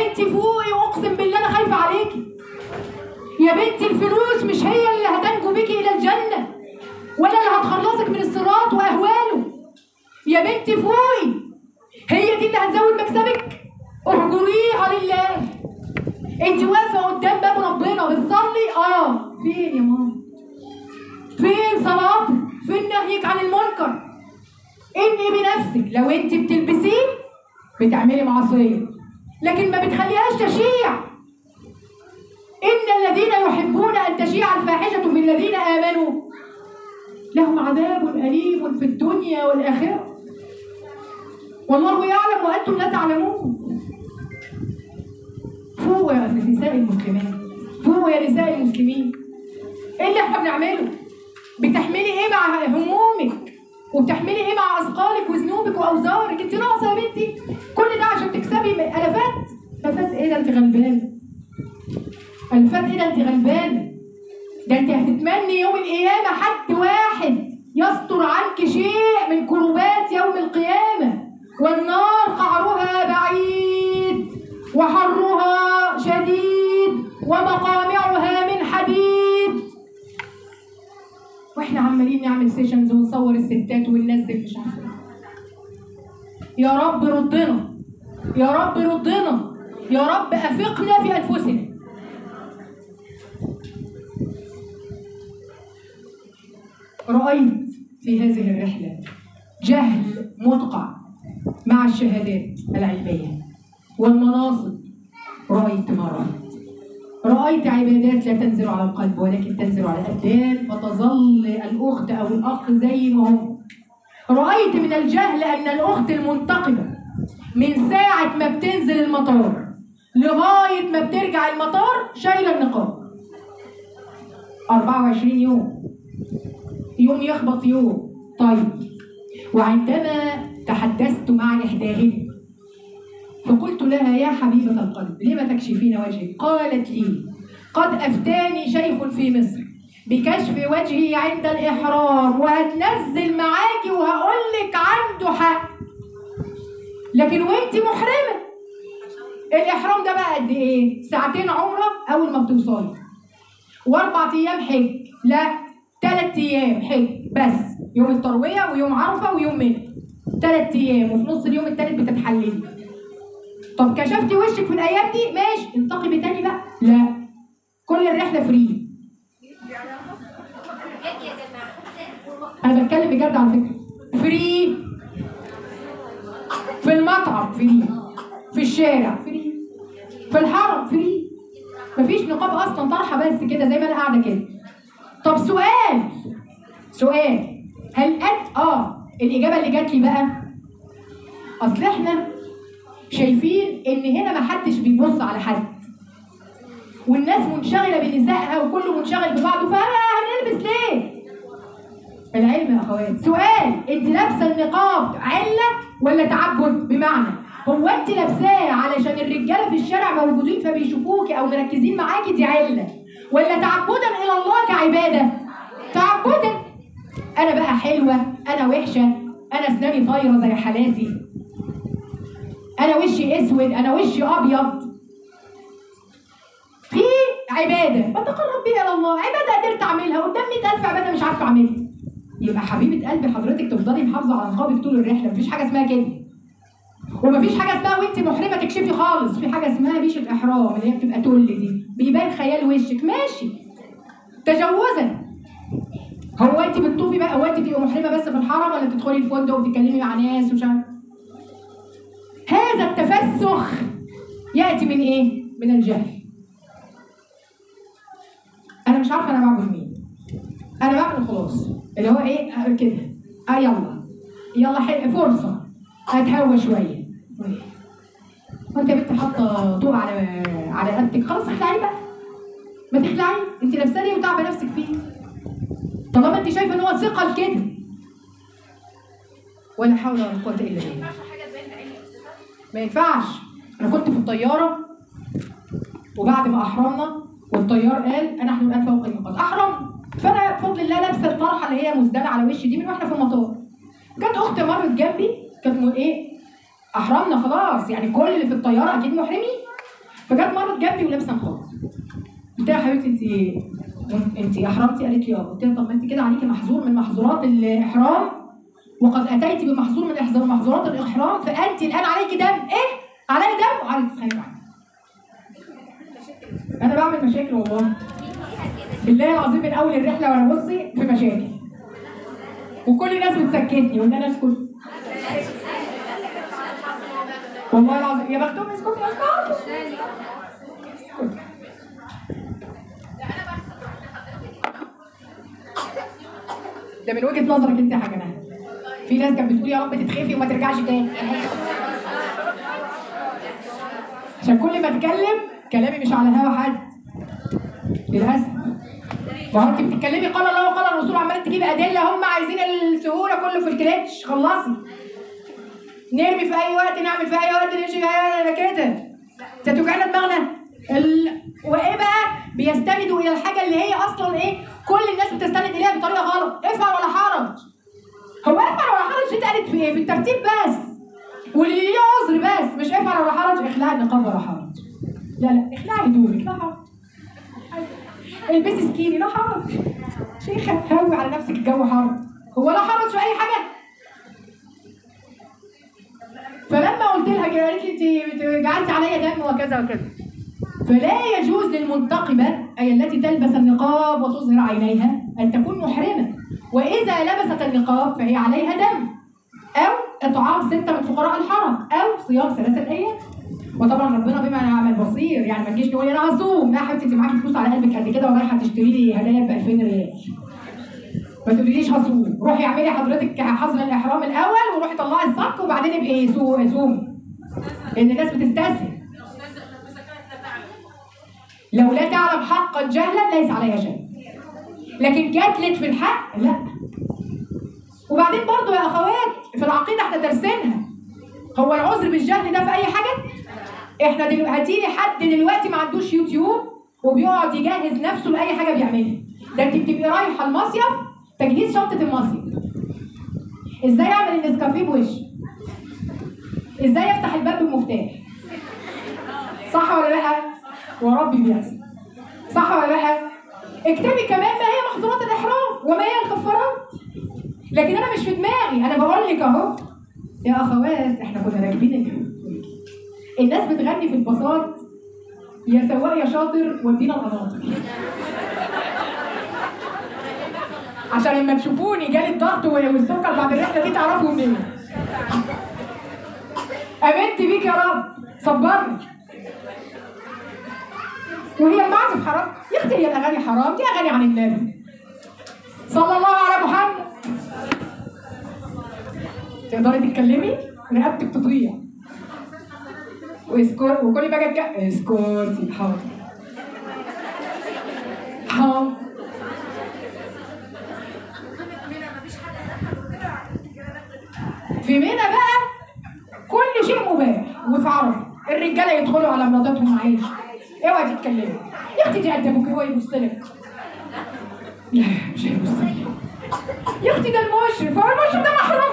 بنتي فوقي واقسم بالله انا خايفه عليكي يا بنتي الفلوس مش هي اللي هتنجو بيكي الى الجنه ولا اللي هتخلصك من الصراط واهواله يا بنتي فوقي هي دي اللي هتزود مكسبك اهجريها لله انت واقفه قدام باب ربنا بتصلي اه فين يا ماما فين صلاتك فين نهيك عن المنكر اني بنفسك لو انت بتلبسيه بتعملي معصيه لكن ما بتخليهاش تشيع ان الذين يحبون ان تشيع الفاحشه في الذين امنوا لهم عذاب اليم في الدنيا والاخره والله يعلم وانتم لا تعلمون فوق يا نساء المسلمات فوق يا نساء المسلمين ايه اللي احنا بنعمله بتحملي ايه مع همومك وبتحملي ايه مع اثقالك وذنوبك واوزارك انت ناقصه يا بنتي كل ده عشان تكسبي الافات الافات ايه ده انت غلبانه الفات ايه ده انت غلبانه ده انت هتتمني يوم القيامه حد واحد يستر عنك شيء من كربات يوم القيامه والنار قعرها بعيد وحرها شديد ومقامعها من حديد واحنا عمالين نعمل سيشنز ونصور الستات وننزل مش عارفه إيه. يا رب ردنا يا رب ردنا يا رب افقنا في انفسنا رايت في هذه الرحله جهل مدقع مع الشهادات العلميه والمناصب رايت ما رايت رأيت عبادات لا تنزل على القلب ولكن تنزل على الأبدان فتظل الأخت أو الأخ زي ما هم رأيت من الجهل أن الأخت المنتقبة من ساعة ما بتنزل المطار لغاية ما بترجع المطار شايلة النقاب 24 يوم يوم يخبط يوم طيب وعندما تحدثت مع إحداهن فقلت لها يا حبيبة القلب لم تكشفين وجهك قالت لي قد أفتاني شيخ في مصر بكشف وجهي عند الإحرام وهتنزل معاكي وهقول لك عنده حق لكن وانت محرمة الإحرام ده بقى قد إيه؟ ساعتين عمرة أول ما بتوصلي وأربع أيام حج لا ثلاث أيام حج بس يوم التروية ويوم عرفة ويوم منى ثلاث أيام وفي نص اليوم الثالث بتتحللي طب كشفتي وشك في الايام دي ماشي انتقمي تاني بقى لا كل الرحله فري بجد يا جماعه انا بتكلم بجد على فكره فري في المطعم فري في الشارع فري في الحرم فري مفيش نقاب اصلا طرحه بس كده زي ما انا قاعده كده طب سؤال سؤال هل انت اه الاجابه اللي جات لي بقى اصل احنا شايفين ان هنا محدش بيبص على حد والناس منشغله بنسائها وكله منشغل ببعضه فهنلبس ليه؟ العلم يا اخوات سؤال انت لابسه النقاب عله ولا تعبد بمعنى هو انت لابساه علشان الرجاله في الشارع موجودين فبيشوفوكي او مركزين معاكي دي عله ولا تعبدا الى الله كعباده تعبدا انا بقى حلوه انا وحشه انا اسناني طايره زي حالاتي انا وشي اسود انا وشي ابيض في عباده بتقرب بيها الى الله عباده قدرت اعملها قدام 100000 عباده مش عارفه اعملها يبقى حبيبه قلبي حضرتك تفضلي محافظه على نقابك طول الرحله مفيش حاجه اسمها كده ومفيش حاجه اسمها وانت محرمه تكشفي خالص في حاجه اسمها ريشه احرام اللي هي بتبقى تل دي بيبان خيال وشك ماشي تجوزا هو انت بتطوفي بقى هو انت بتبقي محرمه بس في الحرم ولا بتدخلي الفندق وبتتكلمي مع ناس ومش عارفه هذا التفسخ ياتي من ايه؟ من الجهل. انا مش عارفه انا بعبد مين. انا بعمل خلاص اللي هو ايه آه كده اه يلا يلا حل فرصه اتهوى شويه وانت يا بنت حاطه طوق على على رقبتك خلاص اخلعي بقى ما تخلعي انت لابسه ليه وتعبه نفسك فيه طالما انت شايفه ان هو ثقل كده ولا حول ولا قوه الا بالله حاجه تبين عيني ما ينفعش انا كنت في الطياره وبعد ما احرمنا والطيار قال نحن الان فوق المطار احرم فانا بفضل الله لابسه الطرحه اللي هي مسدله على وشي دي من واحنا في المطار جت اختي مرت جنبي كانت م- ايه احرمنا خلاص يعني كل اللي في الطياره اكيد محرمين فجت مرت جنبي ولابسه نقاب قلت لها يا حبيبتي انت انت احرمتي قالت لي اه قلت لها طب ما انت كده عليكي محظور من محظورات الاحرام وقد اتيت بمحظور من احظار محظورات الاحرام فانت الان عليك دم ايه علي دم وعليك تتخانقي معايا انا بعمل مشاكل والله بالله العظيم من اول الرحله وانا بصي في مشاكل وكل الناس بتسكتني وان انا اسكت والله العظيم يا بختهم اسكتوا اسكتوا ده من وجهه نظرك انت يا حاجه نهى في ناس كانت بتقول يا رب تتخفي وما ترجعش تاني عشان كل ما اتكلم كلامي مش على هوا حد للاسف ما هو انت بتتكلمي قال الله وقال الرسول عماله تجيبي ادله هم عايزين السهوله كله في الكليتش خلصي نرمي في اي وقت نعمل في اي وقت نمشي في اي وقت كده انت توجعنا دماغنا ال... وايه بقى بيستندوا الى الحاجه اللي هي اصلا ايه كل الناس بتستند اليها بطريقه غلط افعل ولا حرج هو افعل ولا حرج دي اتقالت في ايه في الترتيب بس واللي ليه عذر بس مش افعل ولا حرج اخلاع النقاب ولا حرج لا لا اخلاعي هدومك لا حرج البسي سكيني لا حرج شيخة هوي على نفسك الجو حر هو لا حرج في اي حاجه فلما قلت لها كده قالت لي انت جعلتي عليا دم وكذا وكذا فلا يجوز للمنتقبة أي التي تلبس النقاب وتظهر عينيها أن تكون محرمة وإذا لبست النقاب فهي عليها دم أو إطعام ستة من فقراء الحرم أو صيام ثلاثة أيام وطبعا ربنا بما نعمل بصير يعني ما تجيش تقولي انا هصوم لا يا حبيبتي انت معاكي فلوس على قلبك قد كده ورايحه تشتري لي هدايا ب 2000 ريال ما تقوليليش هصوم روحي اعملي حضرتك حظر الاحرام الاول وروحي طلعي الصك وبعدين ابقي سو- صومي لان الناس بتستسهل لو لا تعلم حقا جهلا ليس عليها شيء لكن جدلت في الحق لا وبعدين برضو يا اخوات في العقيده احنا دارسينها هو العذر بالجهل ده في اي حاجه احنا دلو... هاتيلي حد دلوقتي ما عندوش يوتيوب وبيقعد يجهز نفسه لاي حاجه بيعملها ده انت بتبقي رايحه المصيف تجهيز شنطه المصيف ازاي اعمل النسكافيه بوشي ازاي افتح الباب بالمفتاح صح ولا لا وربي بيحصل صح ولا لا اكتبي كمان ما هي محظورات الاحرام وما هي الكفارات لكن انا مش في دماغي انا بقول لك اهو يا اخوات احنا كنا راكبين الجو الناس بتغني في الباصات يا سواق يا شاطر ودينا القناطر عشان لما تشوفوني جالي الضغط والسكر بعد الرحله دي تعرفوا منين امنت بيك يا رب صبرني وهي المعزف حرام يا اختي هي الاغاني حرام دي اغاني عن النبي صلى الله على محمد تقدري تتكلمي رقبتك تضيع واسكت وكل ما اجي أتك- اسكتي حاضر حاضر في منى بقى كل شيء مباح وفي عرفه الرجاله يدخلوا على مراتاتهم عادي اوعي تتكلمي يا اختي دي قد ابوك هو يبص لك لا مش هيبص لك يا اختي ده المشرف هو المشرف ده محروم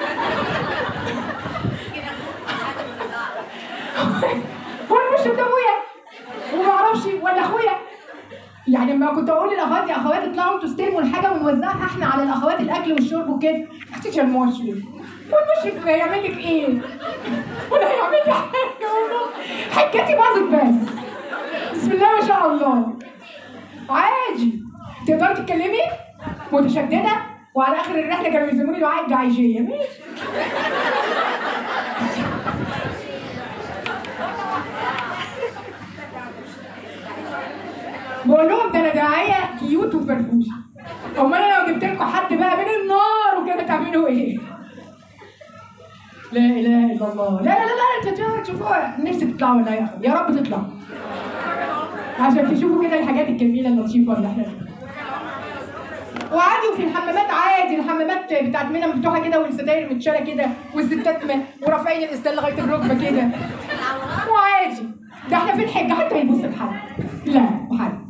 هو المشرف ده ابويا وما اعرفش ولا اخويا يعني لما كنت اقول للاخوات يا اخوات اطلعوا انتوا استلموا الحاجه ونوزعها احنا على الاخوات الاكل والشرب وكده اختي ده المشرف هو المشرف هيعمل لك ايه؟ ولا هيعمل لي حاجه والله حكايتي باظت بس بسم الله ما شاء الله عادي تقدري تتكلمي متشدده وعلى اخر الرحله كانوا بيسموني دعاء الدعيشيه ماشي بقول لهم ده انا داعيه كيوت وفرفوشه امال انا لو جبت لكم حد بقى من النار وكده تعملوا ايه؟ لا اله الا الله لا لا لا لا انتوا تشوفوها نفسي تطلعوا ولا يا أخي. يا رب تطلعوا عشان تشوفوا كده الحاجات الجميله اللطيفه اللي احنا وعادي وفي الحمامات عادي الحمامات بتاعت منى مفتوحه كده والستاير متشاله كده والستات م- ورافعين الاسدال لغايه الركبه كده وعادي ده احنا في الحجه حد هيبص لحد لا محدش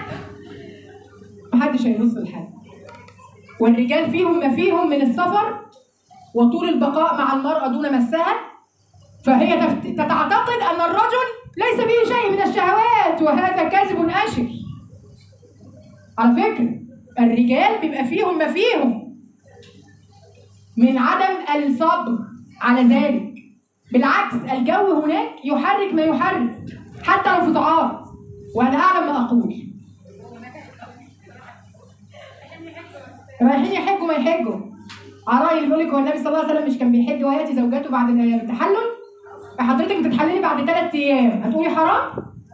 محدش هيبص لحد والرجال فيهم ما فيهم من السفر وطول البقاء مع المرأة دون مسها فهي تفت- تتعتقد أن الرجل ليس به شيء من الشهوات وهذا كذب أشر على فكرة الرجال بيبقى فيهم ما فيهم من عدم الصبر على ذلك بالعكس الجو هناك يحرك ما يحرك حتى لو في طاعات وانا اعلم ما اقول رايحين يحجوا ما يحجوا على راي اللي بيقول لك هو النبي صلى الله عليه وسلم مش كان بيحج وياتي زوجاته بعد التحلل فحضرتك بتتحللي بعد ثلاث ايام هتقولي حرام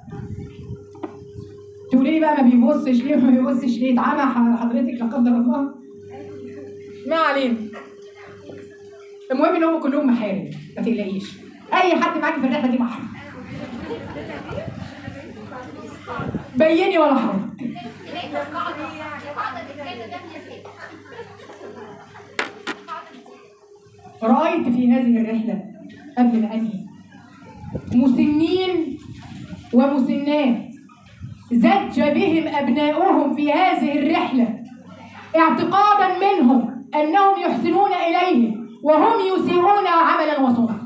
تقولي لي بقى ما بيبصش ليه ما بيبصش ليه اتعمى حضرتك لا قدر الله ما علينا المهم ان هم كلهم محارم ما تقلقيش اي حد معاكي في الرحله دي محرم بيني ولا حرج القاعدة القاعدة الكاملة ده من الفيلم. رأيت في هذه الرحلة قبل ما أنهي مسنين ومسنات زج بهم أبناؤهم في هذه الرحلة اعتقادا منهم أنهم يحسنون إليهم وهم يسيئون عملا وصنعا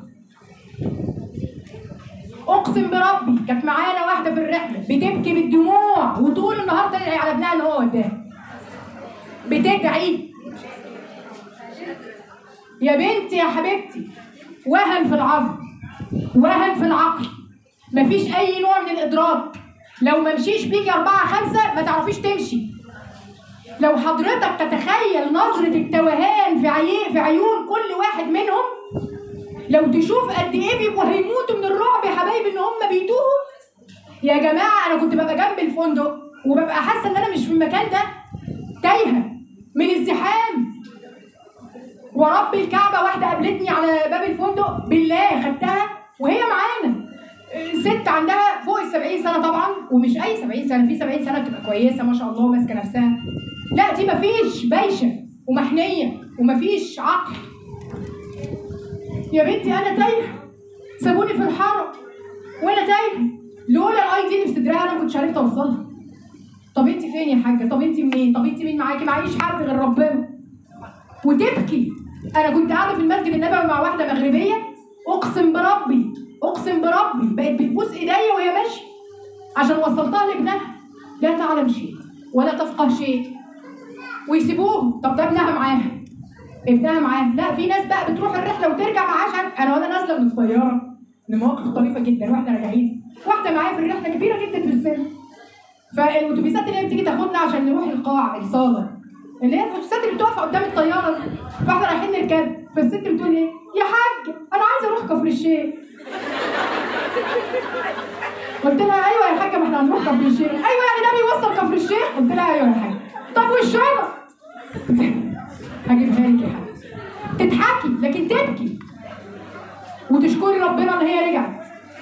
اقسم بربي كانت معانا واحده في الرحله بتبكي بالدموع وطول النهار تدعي على ابنها اللي هو وداها بتدعي يا بنتي يا حبيبتي وهن في العظم وهن في العقل مفيش اي نوع من الادراك لو ما مشيش بيكي أربعة خمسة ما تعرفيش تمشي لو حضرتك تتخيل نظرة التوهان في عي... في عيون كل واحد منهم لو تشوف قد ايه بيبقوا هيموتوا من الرعب يا حبايبي ان هم بيتوهوا يا جماعه انا كنت ببقى جنب الفندق وببقى حاسه ان انا مش في المكان ده تايهه من الزحام ورب الكعبه واحده قابلتني على باب الفندق بالله خدتها وهي معانا ست عندها فوق ال 70 سنه طبعا ومش اي 70 سنه في 70 سنه بتبقى كويسه ما شاء الله ماسكه نفسها لا دي مفيش بايشه ومحنيه ومفيش عقل يا بنتي انا تايهه سابوني في الحرم وانا تايهه لولا الاي دي اللي في صدرها انا ما كنتش عرفت اوصلها طب انت فين يا حاجه طب انت منين طب انت مين معاكي معيش حد غير ربنا وتبكي انا كنت قاعده في المسجد النبوي مع واحده مغربيه اقسم بربي اقسم بربي بقت بتبوس ايديا وهي ماشيه عشان وصلتها لابنها لا تعلم شيء ولا تفقه شيء ويسيبوه طب ده ابنها معاها ابنها معاه لا في ناس بقى بتروح الرحله وترجع معاه عشان انا وانا نازله من الطياره لمواقف طريفه جدا واحنا راجعين واحده معايا في الرحله كبيره جدا في السن فالاتوبيسات اللي هي بتيجي تاخدنا عشان نروح القاع الصاله اللي هي الاتوبيسات اللي بتقف قدام الطياره دي. فاحنا رايحين نركب فالست بتقول ايه يا حاج انا عايزه اروح كفر الشيخ قلت لها ايوه يا حاجه ما احنا هنروح كفر الشيخ ايوه يعني ده بيوصل كفر الشيخ قلت لها ايوه يا حاجه طب والشنط هجيبها لك يا حاجه تضحكي لكن تبكي وتشكري ربنا ان هي رجعت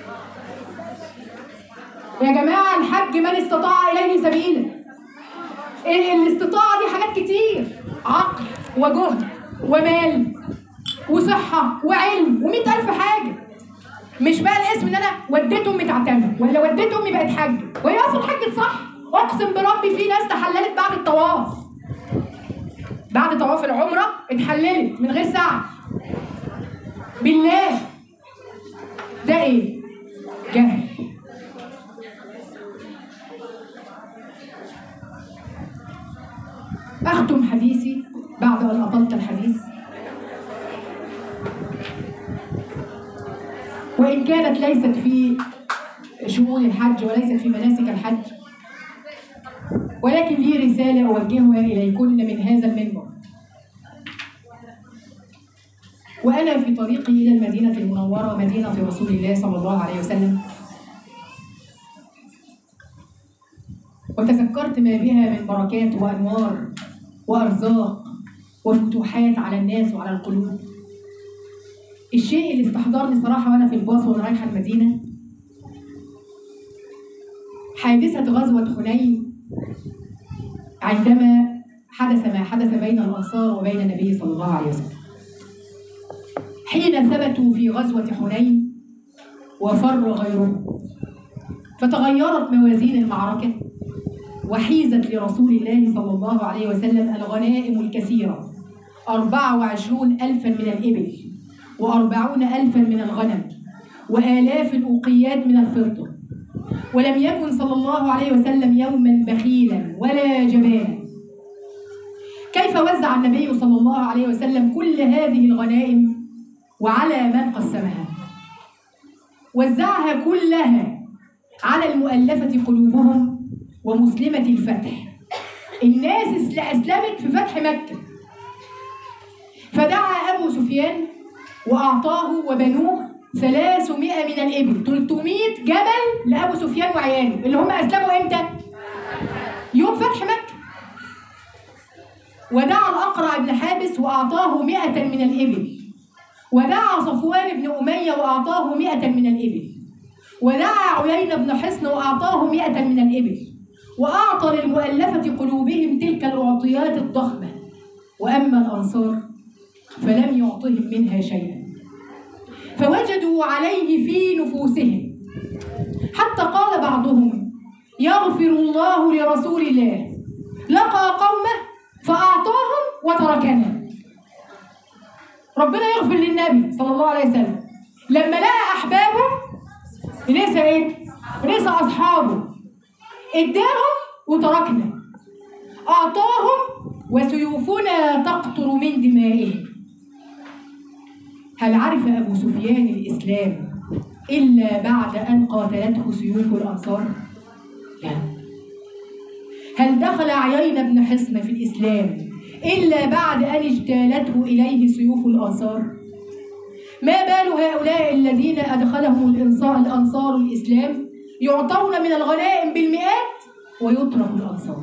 يا جماعه الحج من استطاع اليه سبيلا ال- الاستطاعه دي حاجات كتير عقل وجهد ومال وصحه وعلم ومئة ألف حاجه مش بقى الاسم ان انا وديت امي تعتمر ولا وديت امي بقت حاجه وهي اصلا حجت صح اقسم بربي في ناس تحللت بعد الطواف بعد طواف العمره اتحللت من غير سعي بالله ده ايه جهل اختم حديثي بعد ان اطلت الحديث وان كانت ليست في شؤون الحج وليست في مناسك الحج ولكن لي رسالة أوجهها إليكن من هذا المنبر وأنا في طريقي إلى المدينة المنورة مدينة رسول الله صلى الله عليه وسلم وتذكرت ما بها من بركات وأنوار وأرزاق وفتوحات على الناس وعلى القلوب الشيء اللي استحضرني صراحة وأنا في الباص وأنا رايحة المدينة حادثة غزوة حنين عندما حدث ما حدث بين الأنصار وبين النبي صلى الله عليه وسلم حين ثبتوا في غزوة حنين وفر غيرهم فتغيرت موازين المعركة وحيزت لرسول الله صلى الله عليه وسلم الغنائم الكثيرة أربعة وعشرون ألفا من الإبل وأربعون ألفا من الغنم وآلاف الأوقيات من الفضة ولم يكن صلى الله عليه وسلم يوما بخيلا ولا جبانا كيف وزع النبي صلى الله عليه وسلم كل هذه الغنائم وعلى من قسمها وزعها كلها على المؤلفة قلوبهم ومسلمة الفتح الناس اسل- أسلمت في فتح مكة فدعا أبو سفيان وأعطاه وبنوه 300 من الإبل 300 جبل لأبو سفيان وعياله اللي هم أسلموا إمتى؟ يوم فتح مكة ودعا الأقرع بن حابس وأعطاه 100 من الإبل ودعا صفوان بن أمية وأعطاه 100 من الإبل ودعا عيين بن حصن وأعطاه 100 من الإبل وأعطى للمؤلفة قلوبهم تلك الأعطيات الضخمة وأما الأنصار فلم يعطهم منها شيئا فوجدوا عليه في نفوسهم حتى قال بعضهم يغفر الله لرسول الله لقى قومه فأعطاهم وتركنا ربنا يغفر للنبي صلى الله عليه وسلم لما لقى أحبابه نسى إيه؟ نسى أصحابه اداهم وتركنا أعطاهم وسيوفنا تقطر من دمائهم هل عرف أبو سفيان الإسلام إلا بعد أن قاتلته سيوف الأنصار؟ لا هل دخل عيين بن حصن في الإسلام إلا بعد أن اجتالته إليه سيوف الأنصار؟ ما بال هؤلاء الذين أدخلهم الإنصار الأنصار الإسلام يعطون من الغنائم بالمئات ويترك الأنصار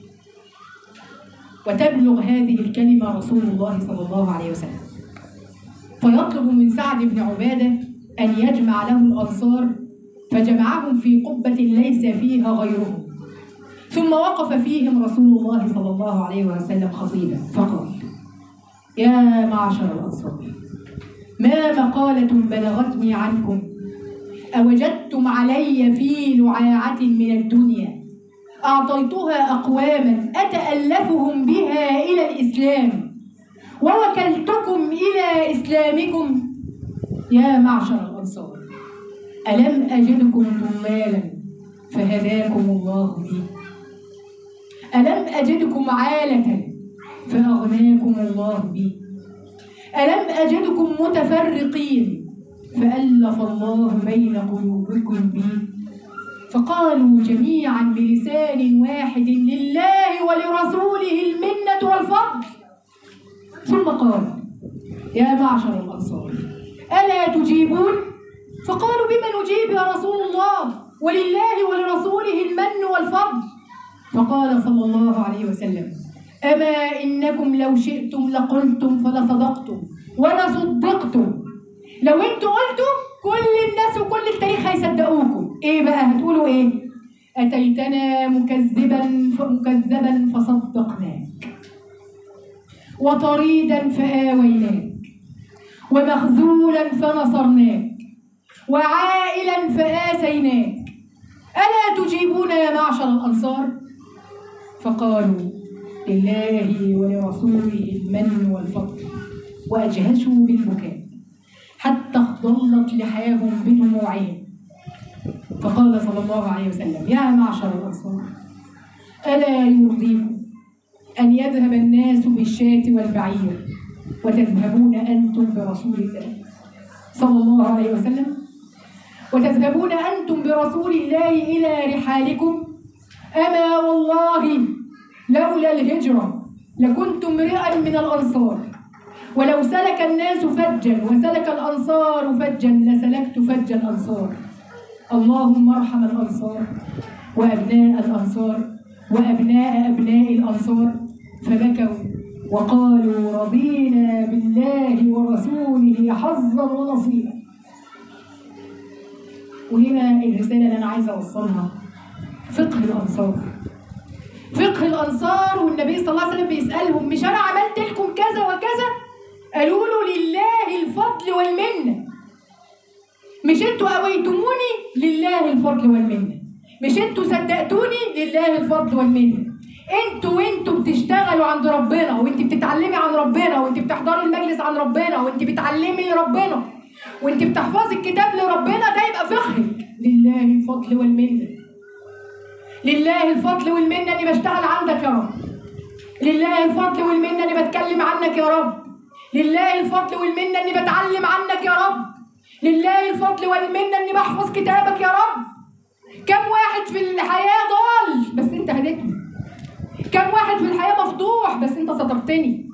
وتبلغ هذه الكلمة رسول الله صلى الله عليه وسلم فيطلب من سعد بن عبادة أن يجمع له الأنصار فجمعهم في قبة ليس فيها غيرهم ثم وقف فيهم رسول الله صلى الله عليه وسلم خطيبا فقال يا معشر الأنصار ما مقالة بلغتني عنكم أوجدتم علي في لعاعة من الدنيا أعطيتها أقواما أتألفهم بها إلى الإسلام ووكلتكم إلى إسلامكم يا معشر الأنصار ألم أجدكم ضلالا فهداكم الله بي ألم أجدكم عالة فأغناكم الله بي ألم أجدكم متفرقين فألف الله بين قلوبكم بي فقالوا جميعا بلسان واحد لله ولرسوله المنة والفضل ثم قال يا معشر الأنصار ألا تجيبون؟ فقالوا بما نجيب يا رسول الله ولله ولرسوله المن والفضل فقال صلى الله عليه وسلم أما إنكم لو شئتم لقلتم فلصدقتم ولصدقتم لو انتوا قلتوا كل الناس وكل التاريخ هيصدقوكم ايه بقى هتقولوا ايه اتيتنا مكذبا فمكذبا فصدقناك وطريدا فآويناك ومخذولا فنصرناك وعائلا فآسيناك ألا تجيبون يا معشر الأنصار فقالوا لله ولرسوله المن والفضل وأجهشوا بالبكاء حتى اخضلت لحاهم بدموعهم فقال صلى الله عليه وسلم يا معشر الأنصار ألا يرضيكم أن يذهب الناس بالشاة والبعير وتذهبون أنتم برسول الله صلى الله عليه وسلم وتذهبون أنتم برسول الله إلى رحالكم أما والله لولا الهجرة لكنت امرئا من الأنصار ولو سلك الناس فجا وسلك الأنصار فجا لسلكت فج الأنصار اللهم ارحم الأنصار وأبناء الأنصار وأبناء أبناء الأنصار فبكوا وقالوا رضينا بالله ورسوله حظا ونصيبا وهنا الرسالة اللي أنا عايزة أوصلها فقه الأنصار فقه الأنصار والنبي صلى الله عليه وسلم بيسألهم مش أنا عملت لكم كذا وكذا قالوا له لله الفضل والمنة مش انتوا أويتموني لله الفضل والمنة مش انتوا صدقتوني لله الفضل والمنة انتوا وانتوا بتشتغلوا عند ربنا وانت بتتعلمي عن ربنا وانت بتحضري المجلس عن ربنا وانت بتعلمي ربنا وانت بتحفظي الكتاب لربنا ده يبقى فقهك لله الفضل والمنه لله الفضل والمنه اني بشتغل عندك يا رب لله الفضل والمنه اني بتكلم عنك يا رب لله الفضل والمنه اني بتعلم عنك يا رب لله الفضل والمنه اني بحفظ كتابك يا رب كم واحد في الحياه ضال بس انت هديتني كم واحد في الحياه مفضوح بس انت سترتني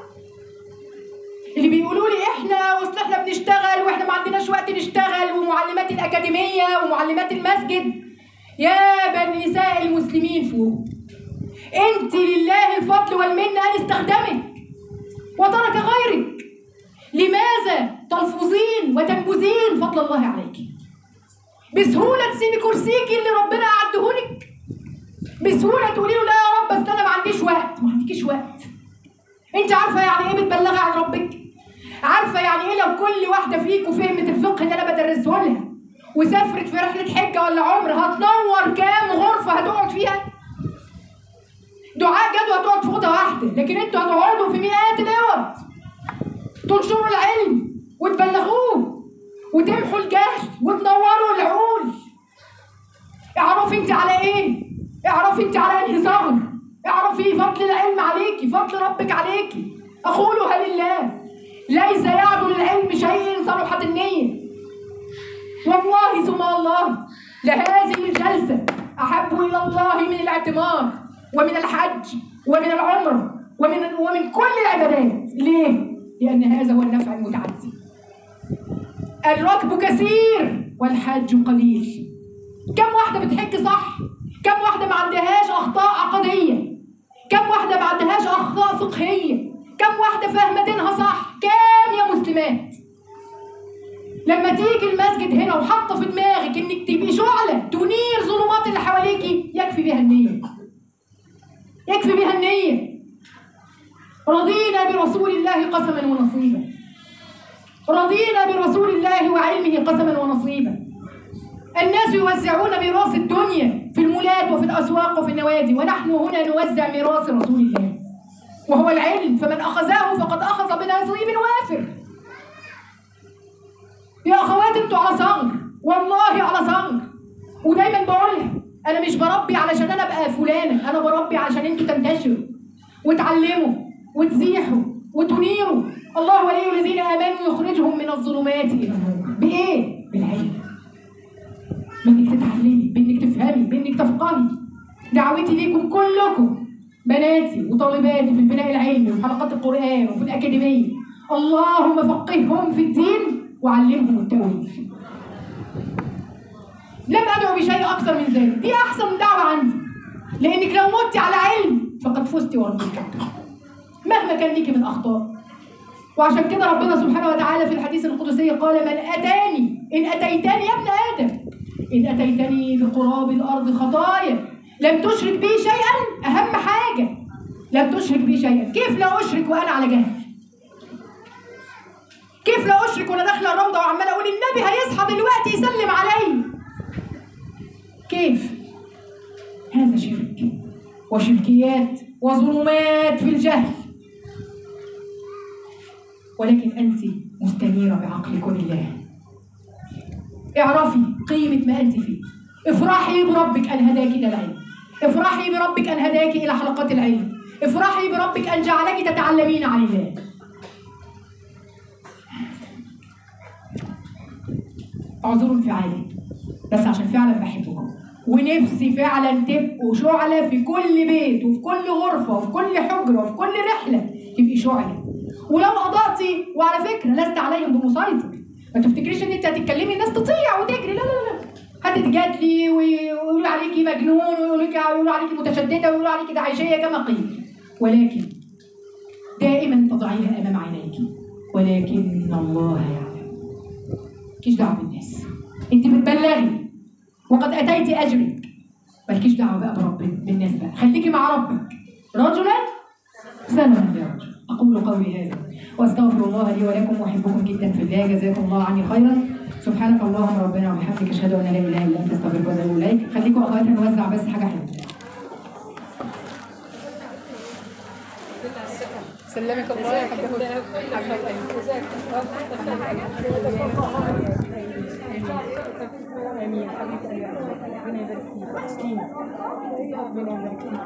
اللي بيقولوا لي احنا واصل احنا بنشتغل واحنا ما عندناش وقت نشتغل ومعلمات الاكاديميه ومعلمات المسجد يا بني نساء المسلمين فوق انت لله الفضل والمنه ان استخدمك وترك غيرك لماذا تلفظين وتنبذين فضل الله عليك بسهوله تسيبي كرسيكي اللي ربنا اعدهولك بسهوله تقولي له لا يا رب بس انا ما عنديش وقت ما عندكيش وقت انت عارفه يعني ايه بتبلغي عن ربك عارفه يعني ايه لو كل واحده فيكم فهمت الفقه اللي انا بدرسه لها وسافرت في رحله حجه ولا عمره هتنور كام غرفه هتقعد فيها دعاء جدوى هتقعد في اوضه واحده لكن انتوا هتقعدوا في مئات الاوض تنشروا العلم وتبلغوه وتمحوا الجهل وتنوروا العقول اعرفي انت على ايه اعرفي انت على انهي ثغر اعرفي فضل العلم عليكي فضل ربك عليكي اقولها لله ليس يعدل العلم شيء صلحت النية والله ثم الله لهذه الجلسة أحب إلى الله من الاعتمار ومن الحج ومن العمر ومن ومن كل العبادات ليه؟ لأن هذا هو النفع المتعدي الركب كثير والحج قليل كم واحدة بتحج صح؟ كم واحدة ما عندهاش أخطاء عقدية؟ كم واحدة ما عندهاش أخطاء فقهية؟ كم واحدة فاهمة دينها صح؟ كام يا مسلمات؟ لما تيجي المسجد هنا وحاطة في دماغك إنك تبقي شعلة تنير ظلمات اللي حواليكي يكفي بها النية. يكفي بها النية. رضينا برسول الله قسما ونصيبا. رضينا برسول الله وعلمه قسما ونصيبا. الناس يوزعون ميراث الدنيا في المولات وفي الأسواق وفي النوادي ونحن هنا نوزع ميراث رسول الله وهو العلم فمن أخذه فقد أخذ بنصيب وافر يا أخوات انتوا على صغر والله على صغر ودايما بقولها أنا مش بربي علشان أنا أبقى فلانة أنا بربي علشان انتوا تنتشروا وتعلموا وتزيحوا وتنيروا الله ولي الذين آمنوا يخرجهم من الظلمات إلى النور بإيه؟ بالعلم بانك تتعلمي بانك تفهمي بانك تفقهي دعوتي ليكم كلكم بناتي وطالباتي في البناء العلمي وفي حلقات القران وفي الاكاديميه اللهم فقههم في الدين وعلمهم التاويل لم ادعو بشيء اكثر من ذلك دي احسن دعوه عندي لانك لو مت على علم فقد فزت ورب الكعبه مهما كان ليكي من اخطاء وعشان كده ربنا سبحانه وتعالى في الحديث القدسي قال من اتاني ان اتيتني يا ابن ادم إن أتيتني بقراب الأرض خطايا لم تشرك بي شيئا أهم حاجة لم تشرك بي شيئا كيف لا أشرك وأنا على جهل كيف لا أشرك وأنا داخلة الروضة وعمالة أقول النبي هيصحى دلوقتي يسلم علي كيف هذا شرك وشركيات وظلمات في الجهل ولكن أنت مستنيرة بعقلكم الله اعرفي قيمة ما أنت فيه افرحي بربك أن هداك إلى العلم افرحي بربك أن هداك إلى حلقات العلم افرحي بربك أن جعلك تتعلمين عن الله اعذروا انفعالي بس عشان فعلا بحبكم ونفسي فعلا تبقوا شعلة في كل بيت وفي كل غرفة وفي كل حجرة وفي كل رحلة تبقي شعلة ولو أضعتي وعلى فكرة لست عليهم بمسيطر ما تفتكريش ان انت هتتكلمي الناس تطيع وتجري لا لا لا هتتجادلي ويقولوا عليكي مجنون ويقولوا عليكي متشدده ويقولوا عليكي داعشيه كما قيل ولكن دائما تضعيها امام عينيك ولكن الله يعلم مالكيش دعوه بالناس انت بتبلغي وقد اتيت اجرك مالكيش دعوه بقى بربك بالناس بقى خليكي مع ربك رجلا سلما لرجل اقول قولي هذا واستغفر الله لي ولكم واحبكم جدا في الله جزاكم الله عني خيرا سبحانك اللهم ربنا وبحمدك اشهد ان لا اله الا انت استغفرك واتوب اليك خليكم اخوات نوزع بس حاجه حلوه سلمك الله يا حاجة هدى حبيبة قلبي امين حبيبتي ربنا يبارك فيك مسكينه ربنا يبارك فيك